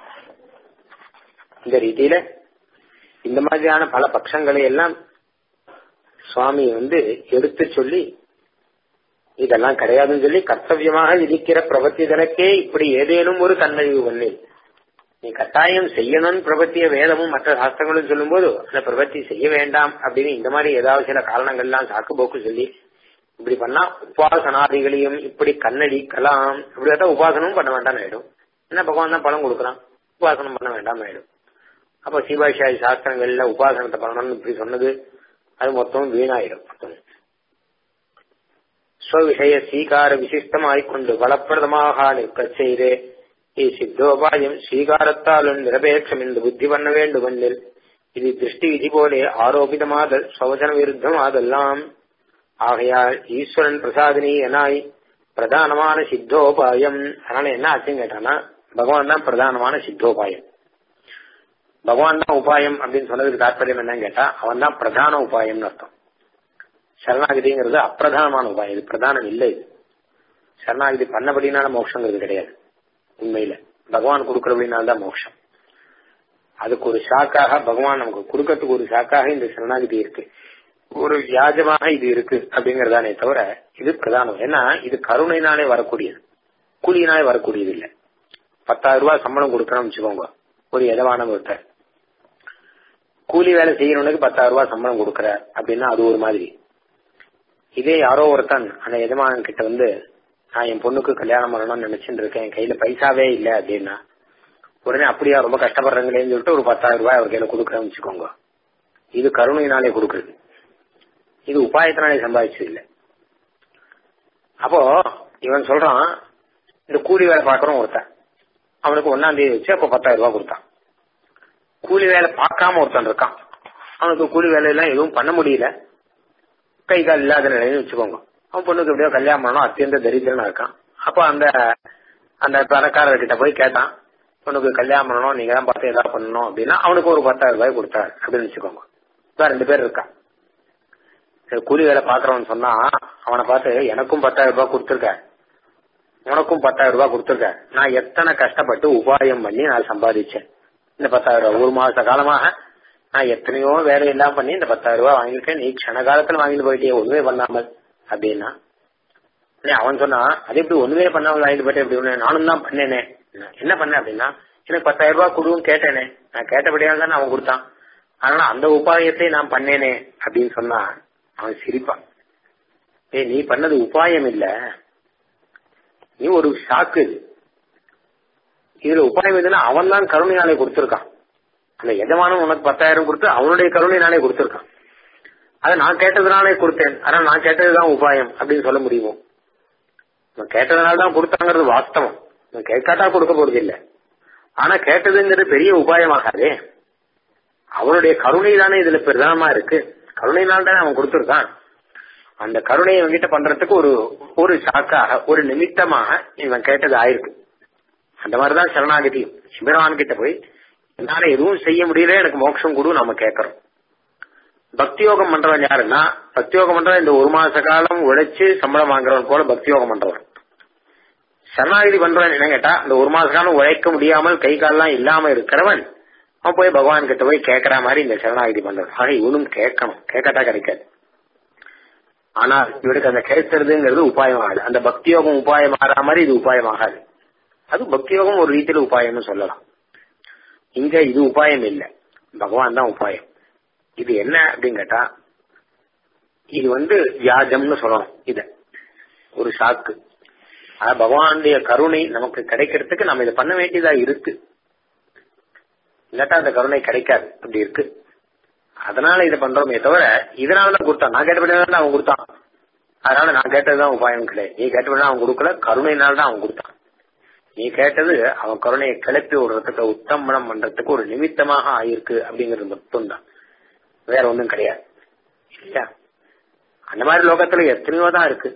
இந்த ரீதியில இந்த மாதிரியான பல பட்சங்களை எல்லாம் சுவாமி வந்து எடுத்து சொல்லி இதெல்லாம் கிடையாதுன்னு சொல்லி கர்த்தவியமாக விதிக்கிற பிரபத்திதனுக்கே இப்படி ஏதேனும் ஒரு தன்னழிவு பண்ணி நீ கட்டாயம் செய்யணும்னு பிரபத்திய வேதமும் மற்ற சாஸ்திரங்களும் சொல்லும்போது அந்த பிரபத்தி செய்ய வேண்டாம் அப்படின்னு இந்த மாதிரி ஏதாவது சில காரணங்கள்லாம் சாக்கு போக்கு சொல்லி இப்படி பண்ணா உபாசனாதிகளையும் இப்படி கண்ணடிக்கலாம் இப்படி பார்த்தா உபாசனமும் பண்ண வேண்டாம் ஆயிடும் என்ன பகவான் தான் பலம் கொடுக்குறான் உபாசனம் பண்ண வேண்டாம் ஆயிடும் அப்ப சீபாஷாயி சாஸ்திரங்கள்ல உபாசனத்தை பண்ணணும்னு இப்படி சொன்னது அது மொத்தம் வீணாயிடும் ஸ்வவிஷய சீகார விசிஷ்டமாய்க்கொண்டு பலப்பிரதமாக நிற்கச் செய்து இச்சித்தோபாயம் ஸ்வீகாரத்தாலும் நிரபேட்சம் என்று புத்தி பண்ண வேண்டுமென்னில் இது திருஷ்டி விதி போலே ஆரோபிதமாதல் ஸ்வவசன விருத்தமாதெல்லாம் ஆகையால் ஈஸ்வரன் பிரசாதனீயனாய் பிரதானமான சித்தோபாயம் அதனால என்ன ஆச்சுன்னு கேட்டானா பகவான் தான் பிரதானமான சித்தோபாயம் பகவான் தான் உபாயம் அப்படின்னு சொன்னதுக்கு தாற்பயம் என்னன்னு கேட்டா அவன் தான் பிரதான உபாயம்னு அர்த்தம் சரணாகதிங்கிறது அப்பிரதானமான உபாயம் இது பிரதானம் இல்லை இது சரணாகதி பண்ணபடினால மோட்சங்கிறது கிடையாது உண்மையில பகவான் கொடுக்கறபடினால தான் மோட்சம் அதுக்கு ஒரு ஷாக்காக பகவான் நமக்கு கொடுக்கறதுக்கு ஒரு ஷாக்காக இந்த சரணாகதி இருக்கு ஒரு வியாஜமாக இது இருக்கு அப்படிங்கறதானே தவிர இது பிரதானம் ஏன்னா இது கருணையினாலே வரக்கூடியது கூலியினாலே வரக்கூடியது இல்ல பத்தாயிரம் ரூபாய் சம்பளம் கொடுக்கணும்னு வச்சுக்கோங்க ஒரு எதவான ஒருத்தர் கூலி வேலை செய்யறவனுக்கு பத்தாயிரம் ரூபாய் சம்பளம் கொடுக்கற அப்படின்னா அது ஒரு மாதிரி இதே யாரோ ஒருத்தன் அந்த எஜமானன் கிட்ட வந்து நான் என் பொண்ணுக்கு கல்யாணம் பண்ணணும்னு நினைச்சுட்டு இருக்கேன் என் கையில பைசாவே இல்ல அப்படின்னா உடனே அப்படியா ரொம்ப கஷ்டப்படுறீங்களேன்னு சொல்லிட்டு ஒரு பத்தாயிரம் ரூபாய் அவர் கையில கொடுக்குறேன்னு வச்சுக்கோங்க இது கருணையினாலே கொடுக்கறது இது உபாயத்தினாலே சம்பாதிச்சது இல்ல அப்போ இவன் சொல்றான் இந்த கூலி வேலை பாக்குறோம் ஒருத்தன் அவனுக்கு ஒன்னாம் தேதி வச்சு அப்ப பத்தாயிரம் ரூபாய் கொடுத்தான் கூலி வேலை பார்க்காம ஒருத்தன் இருக்கான் அவனுக்கு கூலி வேலையெல்லாம் எதுவும் பண்ண முடியல கை கால் இல்லாத நிலைன்னு வச்சுக்கோங்க அவன் பொண்ணுக்கு எப்படியோ கல்யாணம் பண்ணணும் அத்தியந்த தரித்திரனா இருக்கான் அப்ப அந்த அந்த பணக்காரர்கிட்ட போய் கேட்டான் பொண்ணுக்கு கல்யாணம் பண்ணணும் நீங்க தான் பார்த்து ஏதாவது பண்ணணும் அப்படின்னா அவனுக்கு ஒரு பத்தாயிரம் ரூபாய் கொடுத்தாரு அப்படின்னு வச்சுக்கோங்க இதான் ரெண்டு பேர் இருக்கான் கூலி வேலை பாக்குறவன் சொன்னா அவனை பார்த்து எனக்கும் பத்தாயிரம் ரூபாய் கொடுத்துருக்க உனக்கும் பத்தாயிரம் ரூபாய் கொடுத்துருக்க நான் எத்தனை கஷ்டப்பட்டு உபாயம் பண்ணி நான் சம்பாதிச்சேன் இந்த பத்தாயிரம் ரூபாய் ஒரு மாச காலமாக நான் எத்தனையோ வேலையெல்லாம் பண்ணி இந்த பத்தாயிரம் ரூபாய் வாங்கியிருக்கேன் நீ க்ஷண காலத்துல வாங்கிட்டு போயிட்டே ஒண்ணுமே பண்ணாமல் அப்படின்னா அவன் சொன்னா அது எப்படி ஒண்ணுமே பண்ணாமல் வாங்கிட்டு போயிட்டே எப்படி நானும் தான் பண்ணேனே என்ன பண்ண அப்படின்னா எனக்கு பத்தாயிரம் ரூபாய் கொடுன்னு கேட்டேனே நான் கேட்டபடியால் தான் அவன் கொடுத்தான் அதனால அந்த உபாயத்தை நான் பண்ணேனே அப்படின்னு சொன்னா அவன் சிரிப்பான் ஏ நீ பண்ணது உபாயம் இல்ல நீ ஒரு ஷாக்கு இது இதுல உபாயம் எதுனா அவன் தான் கருணையாலே கொடுத்திருக்கான் அந்த எஜமானம் உனக்கு பத்தாயிரம் கொடுத்து அவனுடைய கருணையினாலே கொடுத்திருக்கான் அதை நான் கேட்டதுனாலே கொடுத்தேன் ஆனா நான் கேட்டதுதான் உபாயம் அப்படின்னு சொல்ல முடியுமோ நான் கேட்டதுனால தான் கொடுத்தாங்கிறது வாஸ்தவம் நான் கேட்காட்டா கொடுக்க போறது இல்ல ஆனா கேட்டதுங்கிறது பெரிய உபாயமாகாதே அவனுடைய கருணை தானே இதுல பிரதானமா இருக்கு கருணையினால் தானே அவன் கொடுத்திருக்கான் அந்த கருணையை இவங்கிட்ட பண்றதுக்கு ஒரு ஒரு சாக்காக ஒரு நிமித்தமாக இவன் கேட்டது ஆயிருக்கு அந்த மாதிரிதான் சரணாகதி சிவரான் கிட்ட போய் என்னால எதுவும் செய்ய முடியல எனக்கு மோட்சம் கொடு நம்ம கேட்கறோம் பக்தி யோகம் பண்றவன் யாருன்னா பக்தி யோகம் பண்றவன் இந்த ஒரு மாச காலம் உழைச்சு சம்பளம் வாங்குறவன் போல பக்தி யோகம் பண்றவன் சரணாகதி பண்றவன் என்ன கேட்டா இந்த ஒரு மாச காலம் உழைக்க முடியாமல் கை கால்லாம் இல்லாம இருக்கிறவன் அவன் போய் பகவான் கிட்ட போய் கேட்கற மாதிரி இந்த சரணாகதி பண்றவன் ஆக இவனும் கேட்கணும் கேட்கட்டா கிடைக்காது ஆனால் இவனுக்கு அந்த கேட்கறதுங்கிறது உபாயம் ஆகாது அந்த பக்தி யோகம் உபாயம் ஆகிற மாதிரி இது உபாயம் ஆகாது அது பக்தி யோகம் ஒரு ரீதியில உபாயம்னு சொல்லலாம் இங்க இது உபாயம் இல்ல பகவான் தான் உபாயம் இது என்ன அப்படின்னு கேட்டா இது வந்து வியாஜம்னு சொல்லணும் இத ஒரு சாக்கு பகவானுடைய கருணை நமக்கு கிடைக்கிறதுக்கு நம்ம இதை பண்ண வேண்டியதா இருக்கு இல்லாட்டா அந்த கருணை கிடைக்காது அப்படி இருக்கு அதனால இதை பண்றோமே தவிர இதனாலதான் கொடுத்தான் நான் கேட்டபடிதான் அவன் கொடுத்தான் அதனால நான் கேட்டதுதான் உபாயம் கிடையாது நீ கேட்டபடிதான் அவன் கொடுக்கல கருணையினால்தான் அவன் கொடுத்தான் நீ கேட்டது அவன் கருணையை கிளப்பி விடுறதுக்கு உத்தமனம் பண்றதுக்கு ஒரு நிமித்தமாக ஆயிருக்கு அப்படிங்கிறது மட்டும்தான் வேற ஒண்ணும் கிடையாது இல்லையா அந்த மாதிரி லோகத்துல எத்தனையோ தான் இருக்கு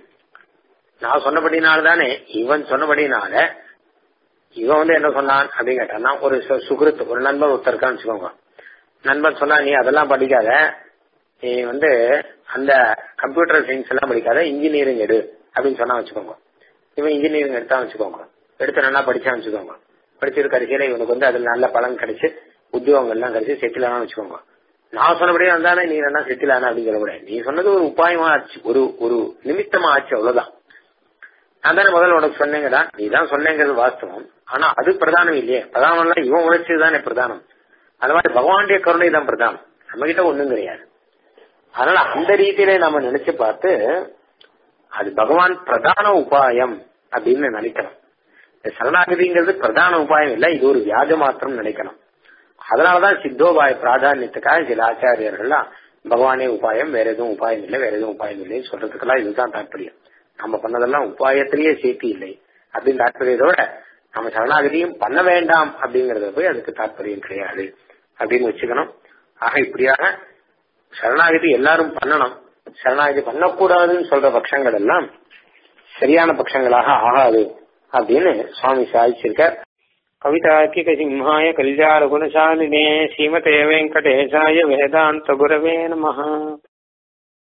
நான் சொன்னபடினால தானே இவன் சொன்னபடினால இவன் வந்து என்ன சொன்னான் அப்படின்னு கேட்டான்னா ஒரு சுகிருத்து ஒரு நண்பன் ஒருத்தர் இருக்கான்னு வச்சுக்கோங்க நண்பன் சொன்னா நீ அதெல்லாம் படிக்காத நீ வந்து அந்த கம்ப்யூட்டர் சயின்ஸ் எல்லாம் படிக்காத இன்ஜினியரிங் எடு அப்படின்னு சொன்னா வச்சுக்கோங்க இவன் இன்ஜினியரிங் எடுத்தா வச்சுக்கோங்க எடுத்து நல்லா படிச்சான்னு வச்சுக்கோங்க படிச்சிரு கடைசியில இவனுக்கு வந்து அதுல நல்ல பலன் கிடைச்சு உத்தியோகங்கள் எல்லாம் கிடைச்சு செட்டில் ஆனா வச்சுக்கோங்க நான் சொன்னபடியே வந்தானே நீ என்ன செட்டில் ஆனா அப்படின்னு சொல்ல முடியாது நீ சொன்னது ஒரு உபாயமா ஆச்சு ஒரு ஒரு நிமித்தமா ஆச்சு அவ்வளவுதான் நான் தானே முதல்ல உனக்கு சொன்னேங்கடா நீ தான் சொன்னேங்கிறது வாஸ்தவம் ஆனா அது பிரதானம் இல்லையே பிரதானம் எல்லாம் இவன் உழைச்சது தானே பிரதானம் அது மாதிரி பகவானுடைய கருணை தான் பிரதானம் நம்ம கிட்ட ஒண்ணும் கிடையாது அதனால அந்த ரீதியில நம்ம நினைச்சு பார்த்து அது பகவான் பிரதான உபாயம் அப்படின்னு நினைக்கணும் இந்த சரணாகதிங்கிறது பிரதான உபாயம் இல்ல இது ஒரு வியாஜ மாத்திரம் நினைக்கணும் அதனாலதான் சித்தோபாய பிராதானியத்துக்காக சில ஆச்சாரியர்கள்லாம் பகவானே உபாயம் வேற எதுவும் உபாயம் இல்லை வேற எதுவும் உபாயம் இல்லைன்னு சொல்றதுக்கெல்லாம் இதுதான் தாற்பயம் நம்ம பண்ணதெல்லாம் உபாயத்திலேயே சேர்த்தி இல்லை அப்படின்னு தாற்பயத்தோட நம்ம சரணாகதியும் பண்ண வேண்டாம் அப்படிங்கறத போய் அதுக்கு தாற்பயம் கிடையாது அப்படின்னு வச்சுக்கணும் ஆக இப்படியாக சரணாகதி எல்லாரும் பண்ணணும் சரணாகதி பண்ணக்கூடாதுன்னு சொல்ற பட்சங்கள் எல்லாம் சரியான பட்சங்களாக ஆகாது அப்படின்னு சுவாமி சாதிச்சிருக்கார் கவிதாக்கிக சிம்ஹாய கல்யாண குணசாலினே ஸ்ரீமதே வெங்கடேசாய வேதாந்த குரவே நமஹ